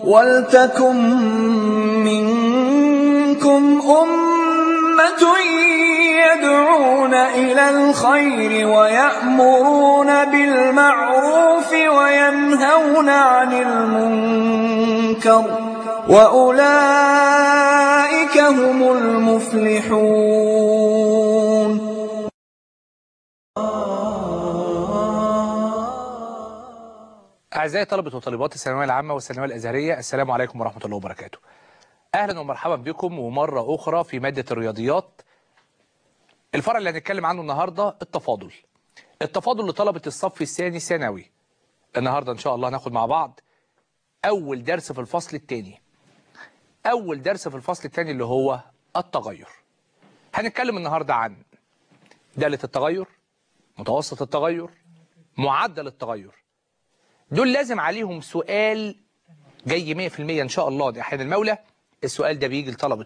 وَلْتَكُن مِّنكُمْ أُمَّةٌ يَدْعُونَ إِلَى الْخَيْرِ وَيَأْمُرُونَ بِالْمَعْرُوفِ وَيَنْهَوْنَ عَنِ الْمُنكَرِ ۚ وَأُولَٰئِكَ هُمُ الْمُفْلِحُونَ أعزائي طلبة وطالبات الثانوية العامة والثانوية الأزهرية السلام عليكم ورحمة الله وبركاته أهلا ومرحبا بكم ومرة أخرى في مادة الرياضيات الفرع اللي هنتكلم عنه النهاردة التفاضل التفاضل لطلبة الصف الثاني ثانوي النهاردة إن شاء الله هناخد مع بعض أول درس في الفصل الثاني أول درس في الفصل الثاني اللي هو التغير هنتكلم النهاردة عن دالة التغير متوسط التغير معدل التغير دول لازم عليهم سؤال جاي 100% ان شاء الله ده احيان المولى السؤال ده بيجي لطلبه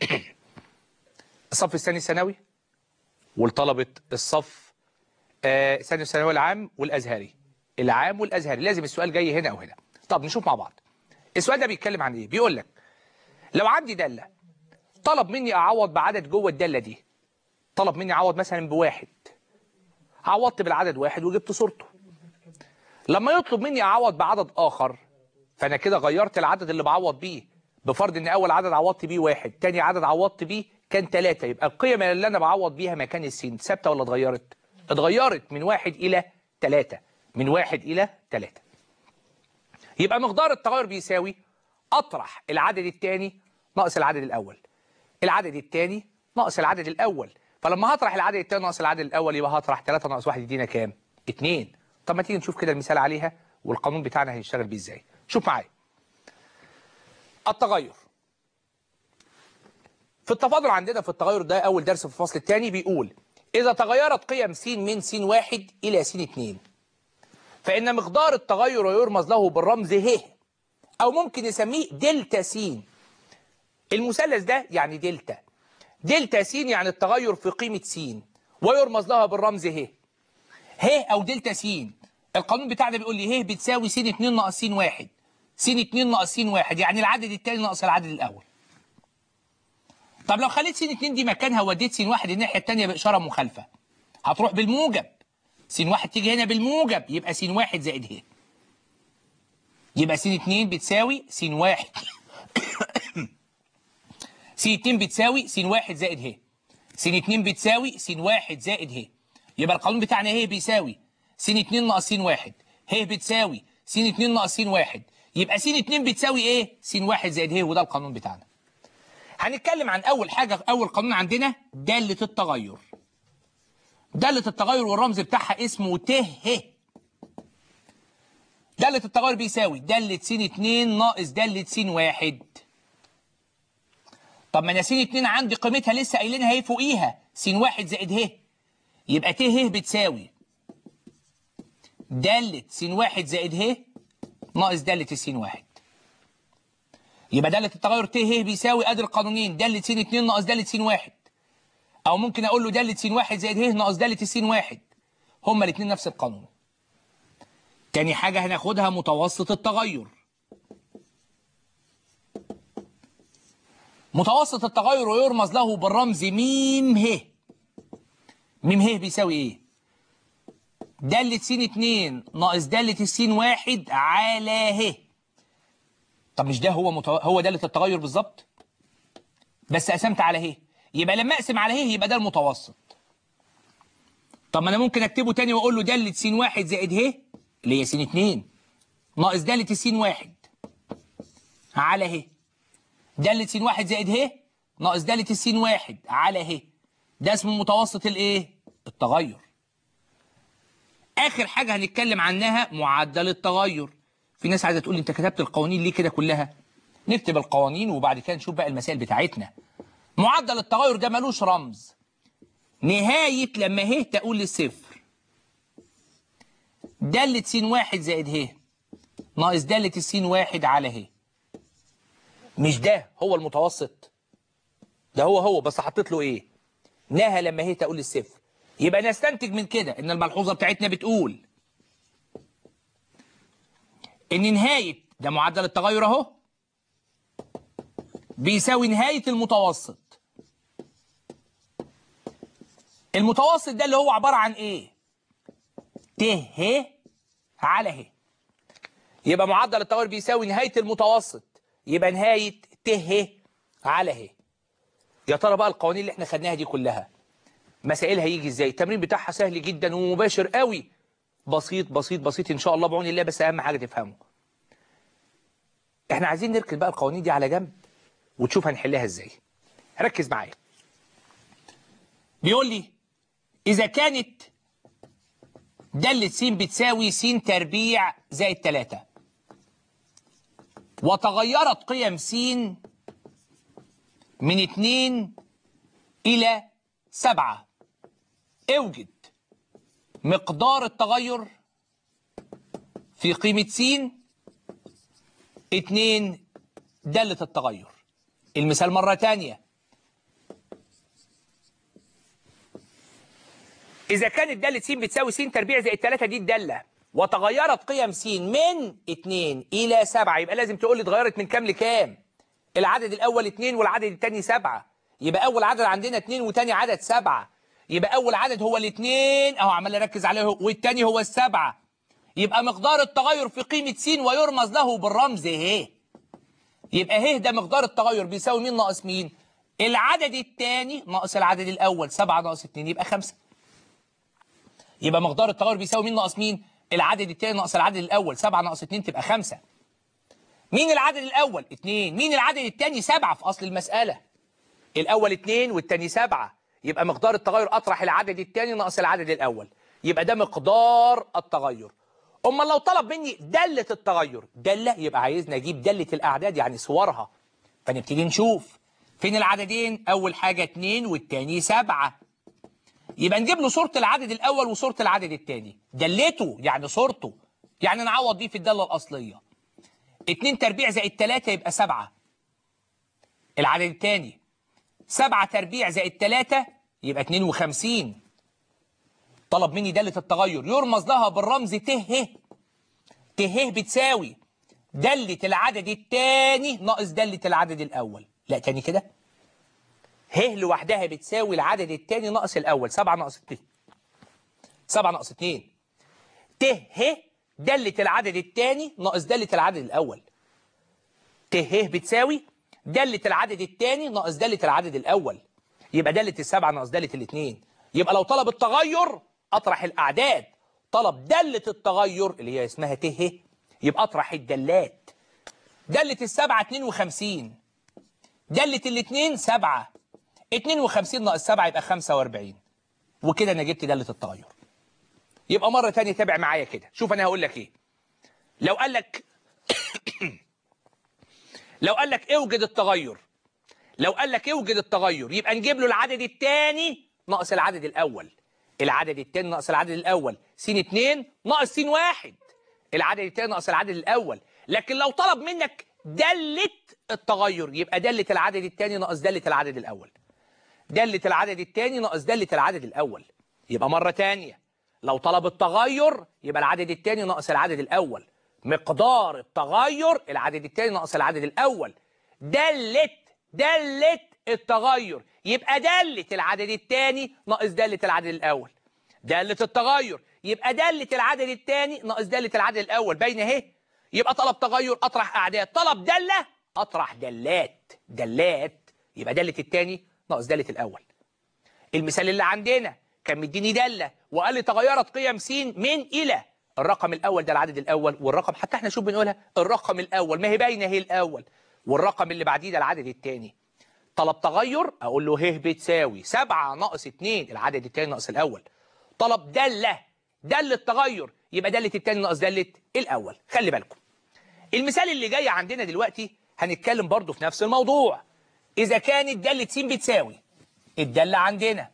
الصف الثاني الثانوي ولطلبه الصف آه ثاني الثانوي العام والازهري العام والازهري لازم السؤال جاي هنا او هنا طب نشوف مع بعض السؤال ده بيتكلم عن ايه بيقول لك لو عندي داله طلب مني اعوض بعدد جوه الداله دي طلب مني اعوض مثلا بواحد عوضت بالعدد واحد وجبت صورته لما يطلب مني اعوض بعدد اخر فانا كده غيرت العدد اللي بعوض بيه بفرض ان اول عدد عوضت بيه واحد تاني عدد عوضت بيه كان ثلاثة يبقى القيم اللي انا بعوض بيها مكان السين ثابته ولا اتغيرت اتغيرت من واحد الى ثلاثة من واحد الى ثلاثة يبقى مقدار التغير بيساوي اطرح العدد الثاني ناقص العدد الاول العدد الثاني ناقص العدد الاول فلما هطرح العدد الثاني ناقص العدد الاول يبقى هطرح 3 ناقص 1 يدينا كام 2 طب ما تيجي نشوف كده المثال عليها والقانون بتاعنا هيشتغل بيه ازاي شوف معايا التغير في التفاضل عندنا في التغير ده اول درس في الفصل الثاني بيقول اذا تغيرت قيم س من س واحد الى س اتنين فان مقدار التغير يرمز له بالرمز ه او ممكن نسميه دلتا س المثلث ده يعني دلتا دلتا س يعني التغير في قيمة س ويرمز لها بالرمز ه ه او دلتا س القانون بتاعنا بيقول لي ه بتساوي س 2 ناقص س 1 س 2 ناقص س 1 يعني العدد الثاني ناقص العدد الاول طب لو خليت س 2 دي مكانها وديت س 1 الناحيه الثانيه باشاره مخالفه هتروح بالموجب س 1 تيجي هنا بالموجب يبقى س 1 زائد ه يبقى س 2 بتساوي س 1 س 2 بتساوي س 1 زائد ه س 2 بتساوي س 1 زائد ه يبقى القانون بتاعنا ه بيساوي س 2 ناقص س 1 ه بتساوي س 2 ناقص س 1 يبقى س 2 بتساوي ايه س 1 زائد ه وده القانون بتاعنا هنتكلم عن اول حاجه اول قانون عندنا داله التغير داله التغير والرمز بتاعها اسمه ت ه داله التغير بيساوي داله س 2 ناقص داله س 1 طب ما انا س 2 عندي قيمتها لسه قايلينها اهي فوقيها س 1 زائد ه يبقى ت ه بتساوي دالة س واحد زائد ه ناقص دالة الس واحد يبقى دالة التغير ت ه بيساوي ادي القانونين دالة س 2 ناقص دالة س واحد او ممكن اقول له دالة س واحد زائد ه ناقص دالة الس واحد هما الاثنين نفس القانون تاني حاجة هناخدها متوسط التغير متوسط التغير ويرمز له بالرمز م ه م ه بيساوي ايه دالة س 2 ناقص دالة الس 1 على ه طب مش ده هو متو... هو دالة التغير بالظبط بس قسمت على ه يبقى لما اقسم على ه يبقى ده المتوسط طب ما انا ممكن اكتبه تاني واقول له دالة س 1 زائد ه اللي هي س 2 ناقص دالة الس 1 على ه دالة س 1 زائد ه ناقص دالة الس 1 على ه ده اسمه متوسط الايه التغير اخر حاجه هنتكلم عنها معدل التغير في ناس عايزه تقول لي انت كتبت القوانين ليه كده كلها نكتب القوانين وبعد كده نشوف بقى المسائل بتاعتنا معدل التغير ده ملوش رمز نهايه لما ه تقول للصفر دالة س واحد زائد ه ناقص دالة الس واحد على ه مش ده هو المتوسط ده هو هو بس حطيت له ايه نهى لما هي تقول الصفر يبقى نستنتج من كده ان الملحوظه بتاعتنا بتقول ان نهايه ده معدل التغير اهو بيساوي نهاية المتوسط المتوسط ده اللي هو عبارة عن ايه ت ه على ه يبقى معدل التغير بيساوي نهاية المتوسط يبقى نهاية ت ه على ه يا ترى بقى القوانين اللي احنا خدناها دي كلها مسائلها يجي ازاي التمرين بتاعها سهل جدا ومباشر قوي بسيط بسيط بسيط ان شاء الله بعون الله بس اهم حاجه تفهمه احنا عايزين نركز بقى القوانين دي على جنب وتشوف هنحلها ازاي ركز معايا بيقول لي اذا كانت دالة س بتساوي س تربيع زائد 3 وتغيرت قيم س من 2 إلى 7 اوجد مقدار التغير في قيمة س 2 دالة التغير المثال مرة تانية إذا كانت دالة س بتساوي س تربيع زائد 3 دي الدالة وتغيرت قيم س من 2 إلى 7 يبقى لازم تقول لي اتغيرت من كام لكام العدد الأول 2 والعدد الثاني 7 يبقى أول عدد عندنا 2 وتاني عدد 7 يبقى أول عدد هو الاثنين أهو عمال أركز عليه والتاني هو السبعة يبقى مقدار التغير في قيمة س ويرمز له بالرمز ه يبقى ه ده مقدار التغير بيساوي مين ناقص مين العدد الثاني ناقص العدد الأول 7 ناقص 2 يبقى 5 يبقى مقدار التغير بيساوي مين ناقص مين العدد الثاني ناقص العدد الأول 7 ناقص 2 تبقى 5 مين العدد الأول 2 مين العدد الثاني 7 في أصل المسألة الأول 2 والثاني 7 يبقى مقدار التغير أطرح العدد الثاني ناقص العدد الأول يبقى ده مقدار التغير أما لو طلب مني دالة التغير دالة يبقى عايزنا أجيب دالة الأعداد يعني صورها فنبتدي نشوف فين العددين أول حاجة 2 والثاني 7 يبقى نجيب له صورة العدد الأول وصورة العدد الثاني دلته يعني صورته يعني نعوض دي في الدالة الأصلية 2 تربيع زائد 3 يبقى 7 العدد الثاني 7 تربيع زائد 3 يبقى 52 طلب مني دالة التغير يرمز لها بالرمز ت ه ت ه بتساوي دالة العدد الثاني ناقص دالة العدد الأول لا تاني كده ه لوحدها بتساوي العدد الثاني ناقص الأول 7 ناقص 2 7 ناقص 2 ت ه دالة العدد الثاني ناقص دالة العدد الأول ت ه بتساوي دالة العدد الثاني ناقص دالة العدد الأول يبقى دالة السبعة ناقص دالة الاثنين يبقى لو طلب التغير أطرح الأعداد طلب دالة التغير اللي هي اسمها ت ه يبقى أطرح الدالات دالة السبعة 52 دالة الاثنين سبعة 52 ناقص 7 يبقى 45 وكده انا جبت دالة التغير يبقى مرة تانية تابع معايا كده شوف انا هقول لك ايه لو قال لك لو قال لك اوجد التغير لو قال لك اوجد التغير يبقى نجيب له العدد الثاني ناقص العدد الاول العدد الثاني ناقص العدد الاول س 2 ناقص س 1 العدد الثاني ناقص العدد الاول لكن لو طلب منك دالة التغير يبقى دالة العدد الثاني ناقص دالة العدد الاول دالة العدد الثاني ناقص دالة العدد الأول يبقى مرة تانية لو طلب التغير يبقى العدد الثاني ناقص العدد الأول مقدار التغير العدد الثاني ناقص العدد الأول دالة دالة التغير يبقى دالة العدد الثاني ناقص دالة العدد الأول دالة التغير يبقى دالة العدد الثاني ناقص دالة العدد الأول باينة اهي يبقى طلب تغير أطرح أعداد طلب دالة أطرح دالات دالات يبقى دالة الثاني ناقص دالة الأول المثال اللي عندنا كان مديني دالة وقال لي تغيرت قيم س من إلى الرقم الأول ده العدد الأول والرقم حتى احنا شوف بنقولها الرقم الأول ما هي باينة هي الأول والرقم اللي بعديه ده العدد الثاني طلب تغير أقول له ه بتساوي 7 ناقص 2 العدد الثاني ناقص الأول طلب دالة دالة تغير يبقى دالة الثاني ناقص دالة الأول خلي بالكم المثال اللي جاي عندنا دلوقتي هنتكلم برضو في نفس الموضوع إذا كانت دالة س بتساوي الدالة عندنا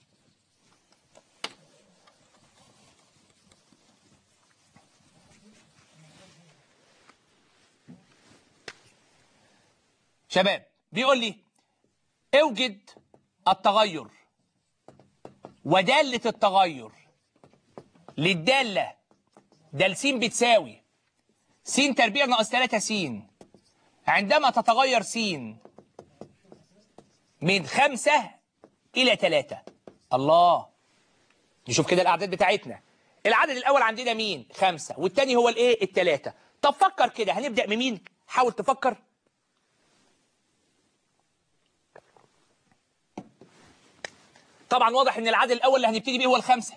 شباب بيقول لي اوجد التغير ودالة التغير للدالة دال س بتساوي س تربيع ناقص 3 س عندما تتغير س من خمسة إلى ثلاثة الله نشوف كده الأعداد بتاعتنا العدد الأول عندنا مين؟ خمسة والتاني هو الإيه؟ التلاتة طب فكر كده هنبدأ بمين؟ حاول تفكر طبعا واضح ان العدد الاول اللي هنبتدي بيه هو الخمسه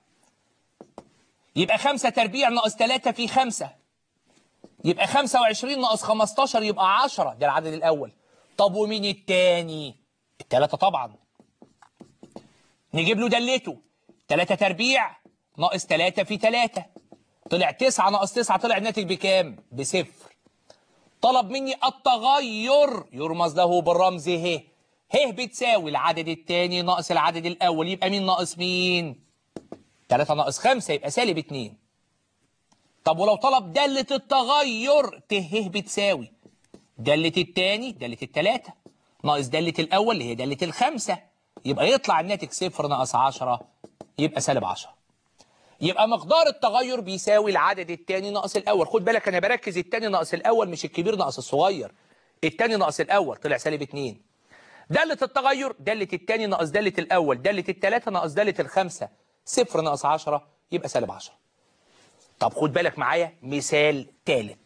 يبقى خمسة تربيع ناقص ثلاثة في خمسة يبقى خمسة وعشرين ناقص خمستاشر يبقى عشرة ده العدد الأول طب ومين التاني التلاتة طبعا نجيب له دلته تلاتة تربيع ناقص تلاتة في تلاتة طلع تسعة ناقص تسعة طلع الناتج بكام بصفر طلب مني التغير يرمز له بالرمز ه ه بتساوي العدد الثاني ناقص العدد الأول يبقى مين ناقص مين 3 ناقص 5 يبقى سالب 2 طب ولو طلب دالة التغير ت ه بتساوي دالة الثاني دالة الثلاثة ناقص دالة الأول اللي هي دالة الخمسة يبقى يطلع الناتج صفر ناقص 10 يبقى سالب 10 يبقى مقدار التغير بيساوي العدد الثاني ناقص الأول خد بالك أنا بركز الثاني ناقص الأول مش الكبير ناقص الصغير الثاني ناقص الأول طلع سالب 2 دالة التغير دالة الثاني ناقص دالة الأول دالة الثلاثة ناقص دالة الخمسة صفر ناقص 10 يبقى سالب 10 طب خد بالك معايا مثال ثالث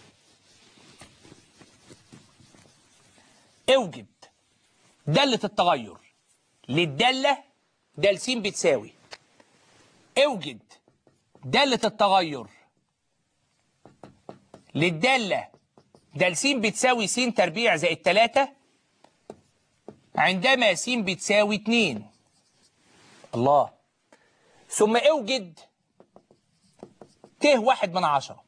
اوجد دالة التغير للدالة دال س بتساوي اوجد دالة التغير للدالة دال س بتساوي س تربيع زائد 3 عندما س بتساوي 2 الله ثم اوجد ت واحد من عشرة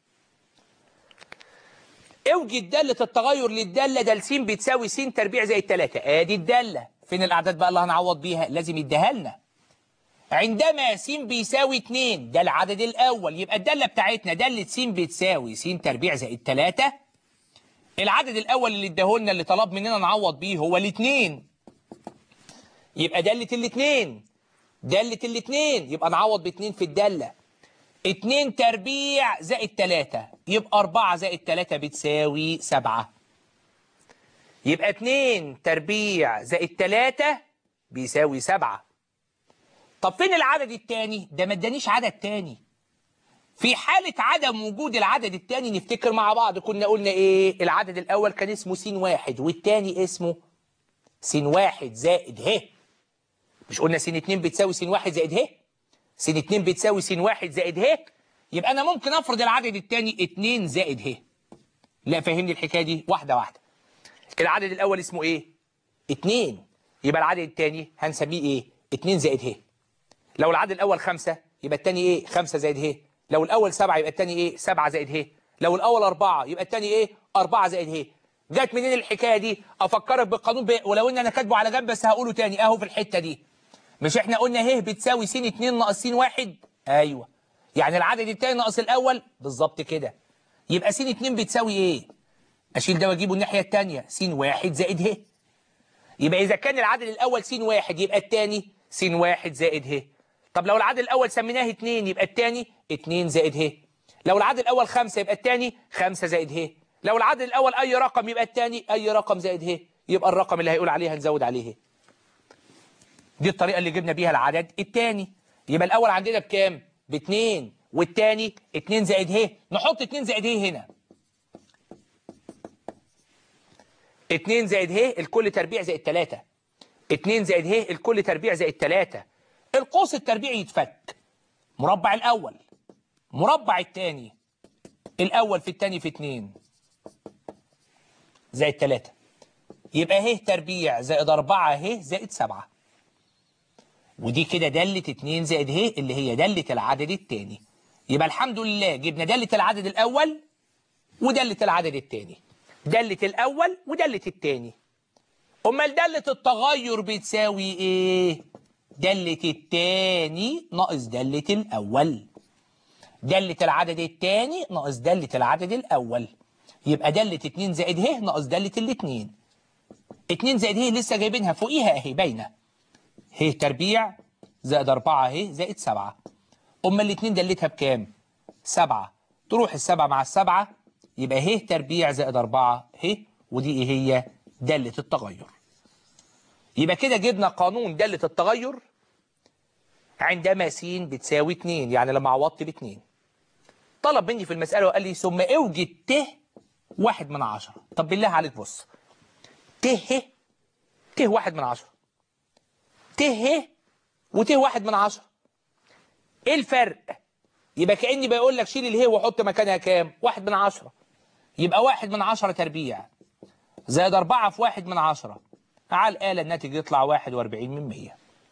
اوجد دالة التغير للدالة دال س بتساوي س تربيع زائد 3 ادي الدالة فين الاعداد بقى اللي هنعوض بيها لازم يديها لنا عندما س بيساوي 2 ده العدد الاول يبقى الدالة بتاعتنا دالة س بتساوي س تربيع زائد 3 العدد الاول اللي اداهولنا اللي طلب مننا نعوض بيه هو الاثنين يبقى دالة الاثنين دالة الاثنين يبقى نعوض باتنين في الدالة اتنين تربيع زائد تلاتة يبقى أربعة زائد تلاتة بتساوي سبعة يبقى اتنين تربيع زائد تلاتة بيساوي سبعة طب فين العدد التاني؟ ده ما ادانيش عدد تاني في حالة عدم وجود العدد التاني نفتكر مع بعض كنا قلنا ايه العدد الأول كان اسمه س واحد والتاني اسمه س واحد زائد ه مش قلنا س 2 بتساوي س 1 زائد ه س 2 بتساوي س 1 زائد ه يبقى انا ممكن افرض العدد الثاني 2 زائد ه لا فهمني الحكايه دي واحده واحده العدد الاول اسمه ايه 2 يبقى العدد الثاني هنسميه ايه 2 زائد ه لو العدد الاول 5 يبقى الثاني ايه 5 زائد ه لو الاول 7 يبقى الثاني ايه 7 زائد ه لو الاول 4 يبقى الثاني ايه 4 زائد ه جت منين الحكايه دي افكرك بالقانون ب... ولو ان انا كاتبه على جنب بس هقوله تاني اهو في الحته دي مش احنا قلنا ه بتساوي س 2 ناقص س 1 ايوه يعني العدد الثاني ناقص الاول بالظبط كده يبقى س 2 بتساوي ايه اشيل ده واجيبه الناحيه الثانيه س 1 زائد ه يبقى اذا كان العدد الاول س 1 يبقى الثاني س 1 زائد ه طب لو العدد الاول سميناه 2 يبقى الثاني 2 زائد ه لو العدد الاول 5 يبقى الثاني 5 زائد ه لو العدد الاول اي رقم يبقى الثاني اي رقم زائد ه يبقى الرقم اللي هيقول عليه هنزود عليه ه دي الطريقة اللي جبنا بيها العدد الثاني يبقى الأول عندنا بكام؟ باتنين والثاني اتنين زائد ه نحط اتنين زائد ه هنا اتنين زائد ه الكل تربيع زائد تلاتة اتنين زائد ه الكل تربيع زائد تلاتة القوس التربيعي يتفك مربع الأول مربع الثاني الأول في الثاني في اتنين زائد تلاتة يبقى ه تربيع زائد أربعة ه زائد سبعة ودي كده دالة 2 زائد ه اللي هي دالة العدد الثاني يبقى الحمد لله جبنا دالة العدد الأول ودالة العدد الثاني دالة الأول ودالة الثاني أمال دالة التغير بتساوي إيه؟ دالة الثاني ناقص دالة الأول دالة العدد الثاني ناقص دالة العدد الأول يبقى دالة 2 زائد ه ناقص دالة الاثنين 2 زائد ه لسه جايبينها فوقيها أهي باينة ه تربيع زائد 4 ه زائد 7 أما الاثنين دلتها بكام؟ 7 تروح السبعة مع السبعة يبقى ه تربيع زائد 4 ه ودي ايه هي؟ دالة التغير يبقى كده جبنا قانون دالة التغير عندما س بتساوي 2 يعني لما عوضت ب 2 طلب مني في المسألة وقال لي ثم اوجد ت واحد من عشرة طب بالله عليك بص ت ه ت واحد من عشرة ت ه وت واحد من عشرة ايه الفرق يبقى كأني بقول لك شيل اله وحط مكانها كام واحد من عشرة يبقى واحد من عشرة تربيع زائد أربعة في واحد من عشرة على الآلة الناتج يطلع واحد واربعين من مية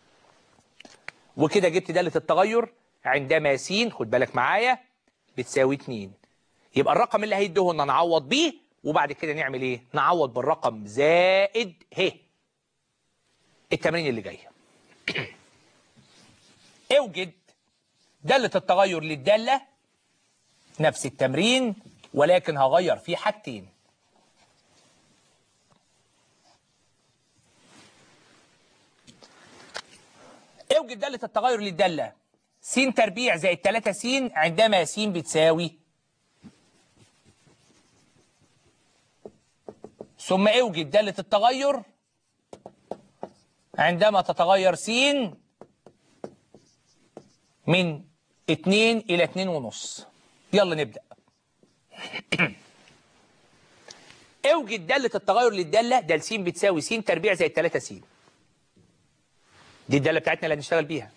وكده جبت دالة التغير عندما س خد بالك معايا بتساوي 2 يبقى الرقم اللي هيديه لنا نعوض بيه وبعد كده نعمل ايه نعوض بالرقم زائد ه التمرين اللي جاي اوجد دالة التغير للدالة نفس التمرين ولكن هغير فيه حاجتين اوجد دالة التغير للدالة س تربيع زائد 3 س عندما س بتساوي ثم اوجد دالة التغير عندما تتغير س من 2 إلى 2 ونص يلا نبدأ اوجد دالة التغير للدالة دال س بتساوي س تربيع زائد 3 س دي الدالة بتاعتنا اللي هنشتغل بيها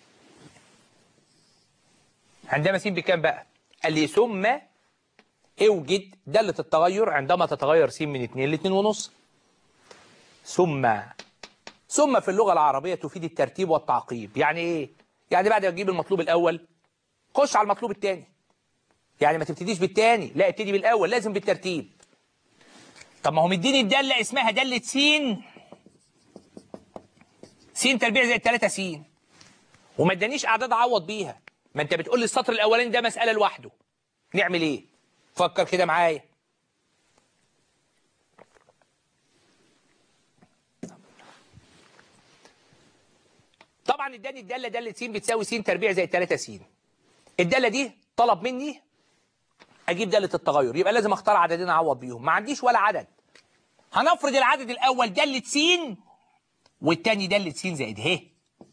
عندما س بكام بقى قال لي ثم اوجد دالة التغير عندما تتغير س من 2 ل 2 ونص ثم ثم في اللغة العربية تفيد الترتيب والتعقيب يعني ايه يعني بعد ما تجيب المطلوب الاول خش على المطلوب الثاني يعني ما تبتديش بالثاني لا ابتدي بالاول لازم بالترتيب طب ما هو مديني الدالة اسمها دالة س س تربيع زائد 3 س وما ادانيش اعداد اعوض بيها ما انت بتقول لي السطر الاولاني ده مسألة لوحده نعمل ايه فكر كده معايا طبعا اداني الداله داله س بتساوي س تربيع زائد 3 س الداله دي طلب مني اجيب داله التغير يبقى لازم اختار عددين اعوض بيهم ما عنديش ولا عدد هنفرض العدد الاول داله س والتاني داله س زائد ه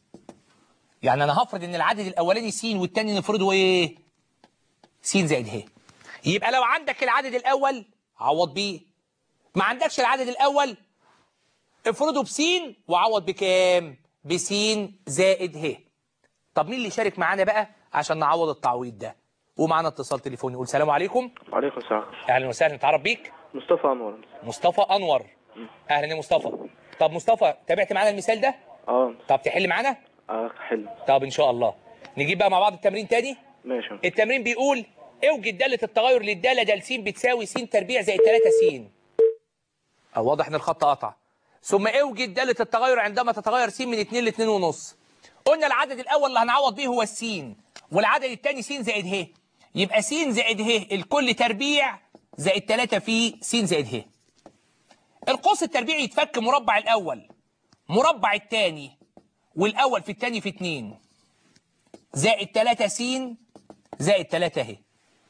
يعني انا هفرض ان العدد الاولاني س والتاني نفرضه ايه س زائد ه يبقى لو عندك العدد الاول عوض بيه ما عندكش العدد الاول افرضه بسين وعوض بكام بس زائد ه طب مين اللي شارك معانا بقى عشان نعوض التعويض ده ومعانا اتصال تليفوني يقول سلام عليكم وعليكم السلام اهلا وسهلا نتعرف بيك مصطفى انور مصطفى انور اهلا يا مصطفى طب مصطفى تابعت معانا المثال ده اه طب تحل معانا اه حلو طب ان شاء الله نجيب بقى مع بعض التمرين تاني ماشي التمرين بيقول اوجد دالة التغير للدالة دال س بتساوي س تربيع زائد 3 س أو واضح ان الخط قطع ثم اوجد دالة التغير عندما تتغير س من 2 ل 2 ونص قلنا العدد الاول اللي هنعوض بيه هو السين والعدد الثاني س زائد ه يبقى س زائد ه الكل تربيع زائد 3 في س زائد ه القوس التربيعي يتفك مربع الاول مربع الثاني والاول في الثاني في 2 زائد 3 س زائد 3 ه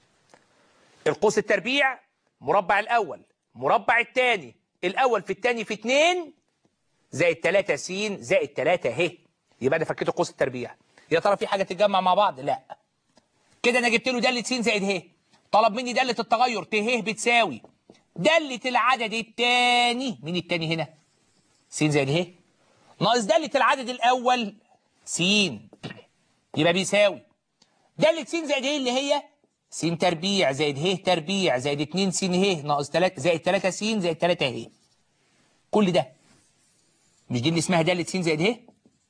القوس التربيع مربع الأول مربع الثاني الأول في الثاني في 2 زائد 3 س زائد 3 ه يبقى أنا فكيت القوس التربيع يا ترى في حاجة تتجمع مع بعض؟ لا كده أنا جبت له دالة س زائد ه طلب مني دالة التغير ت ه بتساوي دالة العدد الثاني مين الثاني هنا؟ س زائد ه ناقص دالة العدد الأول س يبقى بيساوي دالة س زائد ه اللي هي س تربيع زائد ه تربيع زائد 2 س ه ناقص 3 زائد 3 س زائد 3 ه كل ده مش دي اللي اسمها دالة س زائد ه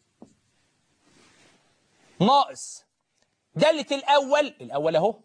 ناقص دالة الأول الأول أهو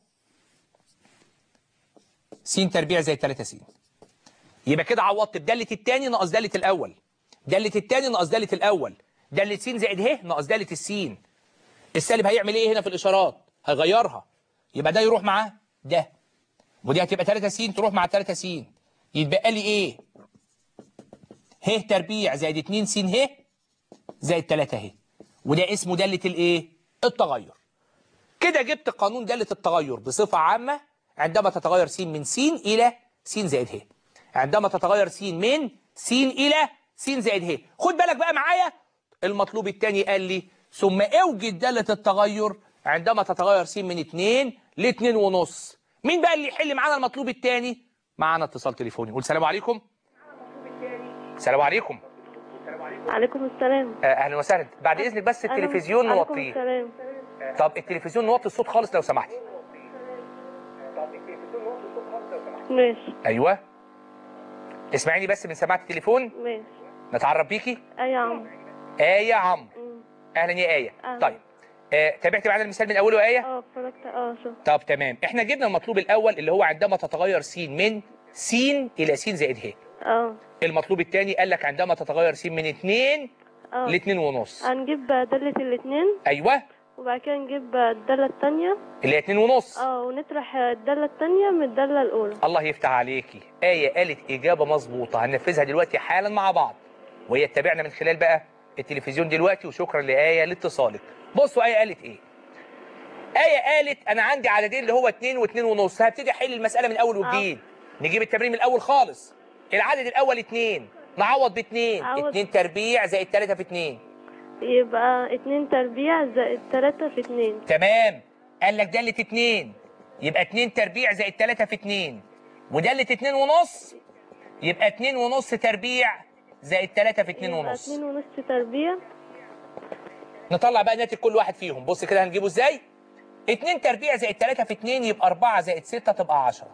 س تربيع زائد 3 س يبقى كده عوضت بدالة التاني ناقص دالة الأول دالة التاني ناقص دالة الأول دالة س زائد ه ناقص دالة السين السالب هيعمل ايه هنا في الإشارات هيغيرها يبقى ده يروح مع ده ودي هتبقى 3 س تروح مع 3 س يتبقى لي ايه ه تربيع زائد 2 س ه زائد 3 ه وده اسمه دالة الايه التغير كده جبت قانون دالة التغير بصفة عامة عندما تتغير س من س إلى س زائد ه عندما تتغير س من س إلى س زائد ه خد بالك بقى معايا المطلوب الثاني قال لي ثم اوجد دالة التغير عندما تتغير س من 2 ل 2 ونص مين بقى اللي يحل معانا المطلوب الثاني معانا اتصال تليفوني قول سلام عليكم السلام عليكم عليكم السلام آه، اهلا وسهلا بعد اذنك بس التلفزيون عليكم نوطيه السلام طب التلفزيون نوطي الصوت خالص لو سمحتي ماشي ايوه اسمعيني بس من سماعه التليفون ماشي نتعرف بيكي اي يا عم ايه عمرو مم. اهلا يا ايه أهلا. طيب آه، تابعتي معانا المثال من اوله يا ايه اه اتفرجت اه شوف طب تمام احنا جبنا المطلوب الاول اللي هو عندما تتغير س من س الى س زائد ه اه المطلوب الثاني قال لك عندما تتغير س من 2 اه ل 2 ونص هنجيب دالة الاتنين ايوه وبعد كده نجيب الدالة التانية اللي هي 2 ونص اه ونطرح الدالة التانية من الدالة الأولى الله يفتح عليكي آية قالت إجابة مظبوطة هننفذها دلوقتي حالا مع بعض وهي تتابعنا من خلال بقى التلفزيون دلوقتي وشكرا لآية لاتصالك بصوا آية قالت إيه آية قالت أنا عندي عددين اللي هو 2 و2 ونص هبتدي أحل المسألة من أول وجديد نجيب التمرين من الأول خالص العدد الأول 2 نعوض ب 2 عوض. 2 تربيع زائد 3 في 2 يبقى اتنين تربيع زائد تلاتة في اتنين تمام قال لك دالة 2 يبقى 2 تربيع زائد 3 في 2 ودالة 2 ونص يبقى 2 ونص تربيع زائد 3 في 2 يبقى ونص اتنين ونص تربيع نطلع بقى ناتج كل واحد فيهم بص كده هنجيبه ازاي 2 تربيع زائد 3 في 2 يبقى 4 زائد 6 تبقى 10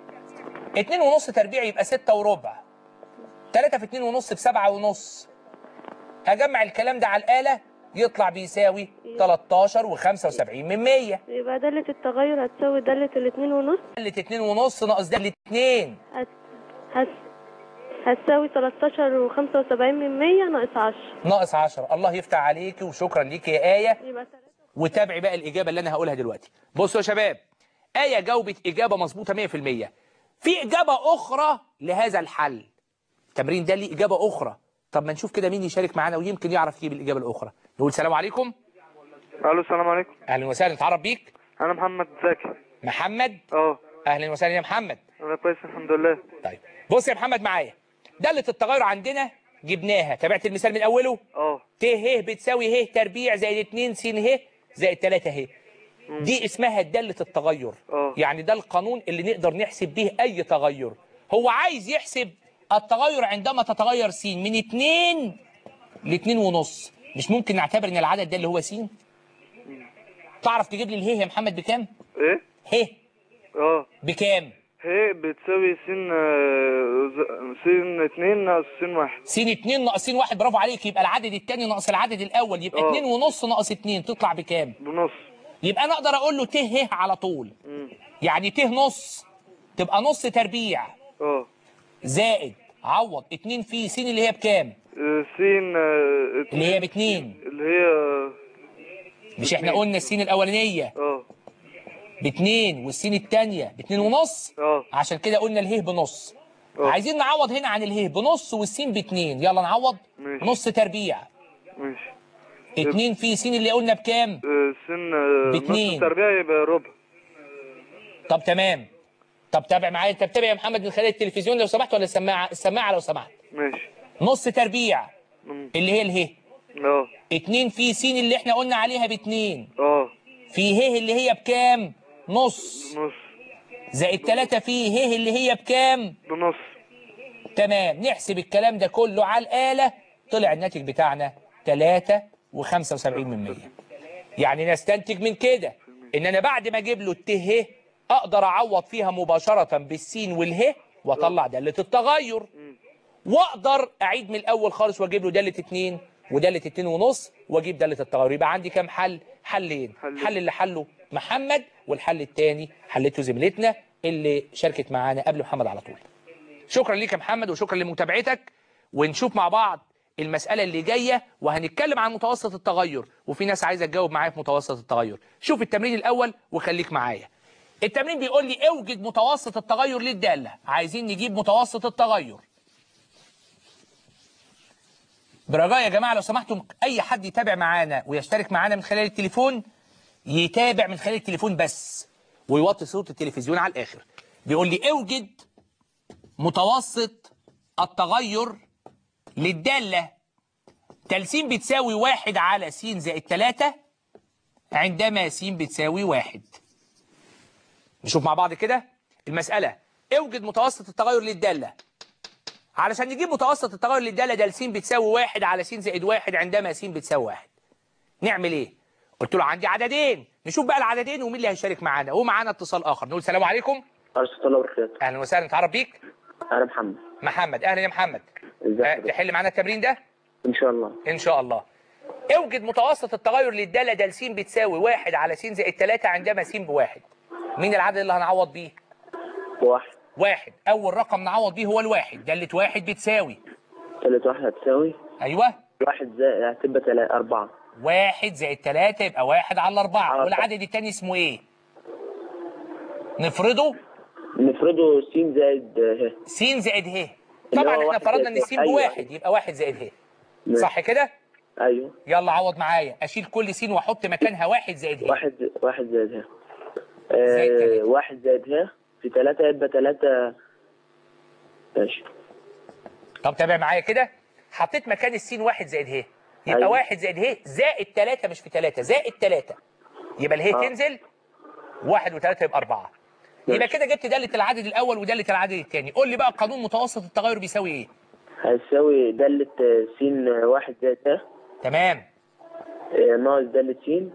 2 ونص تربيع يبقى 6 وربع 3 في 2 ونص بسبعة ونص هجمع الكلام ده على الآلة يطلع بيساوي 13 و75 من 100 يبقى دالة التغير هتساوي دالة الاتنين ونص دالة 2 ونص ناقص دالة 2 هت... هت... هتساوي تلاتاشر وخمسة وسبعين من مية ناقص عشرة ناقص 10 الله يفتح عليكي وشكرا ليكي يا آية يبقى تلاتة وتابعي بقى الإجابة اللي أنا هقولها دلوقتي بصوا يا شباب آية جاوبت إجابة مظبوطة 100% في إجابة أخرى لهذا الحل التمرين ده ليه إجابة أخرى طب ما نشوف كده مين يشارك معانا ويمكن يعرف يجيب الإجابة الأخرى نقول سلام عليكم الو السلام عليكم أهلا وسهلا نتعرف بيك انا محمد زكي محمد اه أهلا وسهلا يا محمد انا كويس الحمد لله طيب بص يا محمد معايا دالة التغير عندنا جبناها تابعت المثال من أوله اه ت ه بتساوي ه تربيع زائد 2 س ه زائد 3 ه دي اسمها دالة التغير اه. يعني ده القانون اللي نقدر نحسب به أي تغير هو عايز يحسب التغير عندما تتغير س من 2 ل 2 ونص مش ممكن نعتبر ان العدد ده اللي هو س تعرف تجيب لي اله يا محمد بكام ايه ه اه بكام هي بتساوي س آه، ز- س اتنين ناقص س واحد س 2 ناقص س 1 برافو عليك يبقى العدد الثاني ناقص العدد الاول يبقى اه. 2 ونص ناقص 2 تطلع بكام بنص يبقى انا اقدر اقول له ت ه على طول مم. يعني ت نص تبقى نص تربيع اه زائد عوض 2 في س اللي هي بكام آه، س آه، ات- اللي هي باتنين اللي هي مش احنا قلنا السين الاولانيه اه باتنين والسين الثانيه باتنين ونص اه عشان كده قلنا اله بنص اه. عايزين نعوض هنا عن اله بنص والسين باتنين يلا نعوض ماشي. نص تربيع ماشي اتنين في س اللي قلنا بكام آه، س آه، باتنين. نص تربيع يبقى ربع طب تمام طب تابع معايا انت بتابع يا محمد من خلال التلفزيون لو سمحت ولا السماعه السماعه لو سمحت ماشي نص تربيع مم. اللي هي اله اه اتنين في س اللي احنا قلنا عليها باتنين اه في ه اللي هي بكام نص نص زائد تلاتة في ه اللي هي بكام بنص تمام نحسب الكلام ده كله على الآلة طلع الناتج بتاعنا 3 و75 من 100 يعني نستنتج من كده ان انا بعد ما اجيب له الت ه اقدر اعوض فيها مباشرة بالسين واله واطلع دالة التغير واقدر اعيد من الاول خالص واجيب له دالة 2 ودالة 2 ونص واجيب دالة التغير يبقى عندي كام حل حلين حلين. الحل اللي حله محمد والحل الثاني حلته زميلتنا اللي شاركت معانا قبل محمد على طول شكرا ليك يا محمد وشكرا لمتابعتك ونشوف مع بعض المسألة اللي جاية وهنتكلم عن متوسط التغير وفي ناس عايزة تجاوب معايا في متوسط التغير شوف التمرين الأول وخليك معايا التمرين بيقول لي اوجد متوسط التغير للدالة عايزين نجيب متوسط التغير برجاء يا جماعة لو سمحتم أي حد يتابع معانا ويشترك معانا من خلال التليفون يتابع من خلال التليفون بس ويوطي صوت التلفزيون على الآخر بيقول لي اوجد متوسط التغير للدالة تل س بتساوي واحد على س زائد تلاتة عندما س بتساوي واحد نشوف مع بعض كده المسألة اوجد متوسط التغير للدالة علشان نجيب متوسط التغير للدالة ده س بتساوي واحد على س زائد واحد عندما س بتساوي واحد نعمل ايه؟ قلت له عندي عددين نشوف بقى العددين ومين اللي هيشارك معانا ومعانا اتصال اخر نقول السلام عليكم أرسل الله وبركاته اهلا وسهلا نتعرف بيك أنا محمد محمد اهلا يا محمد ازيك أه حضرتك؟ تحل معانا التمرين ده إن شاء الله ان شاء الله اوجد متوسط التغير للدالة د س بتساوي واحد على س زائد 3 عندما س بواحد مين العدد اللي هنعوض بيه واحد واحد اول رقم نعوض بيه هو الواحد دالة واحد بتساوي تالت واحد هتساوي ايوه واحد زائد هتبقى تلا أربعة واحد زائد 3 يبقى واحد على أربعة على والعدد التاني اسمه ايه نفرضه نفرضه س زائد ه س زائد ه اللي طبعا هو احنا واحد فرضنا ان زائد- س أيوة. بواحد يبقى واحد زائد ه ماشي. صح كده أيوه يلا عوض معايا اشيل كل س واحط مكانها واحد زائد ه واحد واحد زائد ه زائد آه تلاتة. واحد زائد ه في تلاتة يبقى تلاتة ماشي طب تابع معايا كده حطيت مكان السين واحد زائد ه يبقى أيوة. واحد زائد ه زائد تلاتة مش في تلاتة زائد تلاتة يبقى اله آه. تنزل واحد وتلاتة يبقى أربعة يبقى ماشي. كده جبت دالة العدد الأول ودالة العدد الثاني قول لي بقى قانون متوسط التغير بيساوي إيه هتساوي دالة س واحد زائد ه تمام آه، ناقص دالة س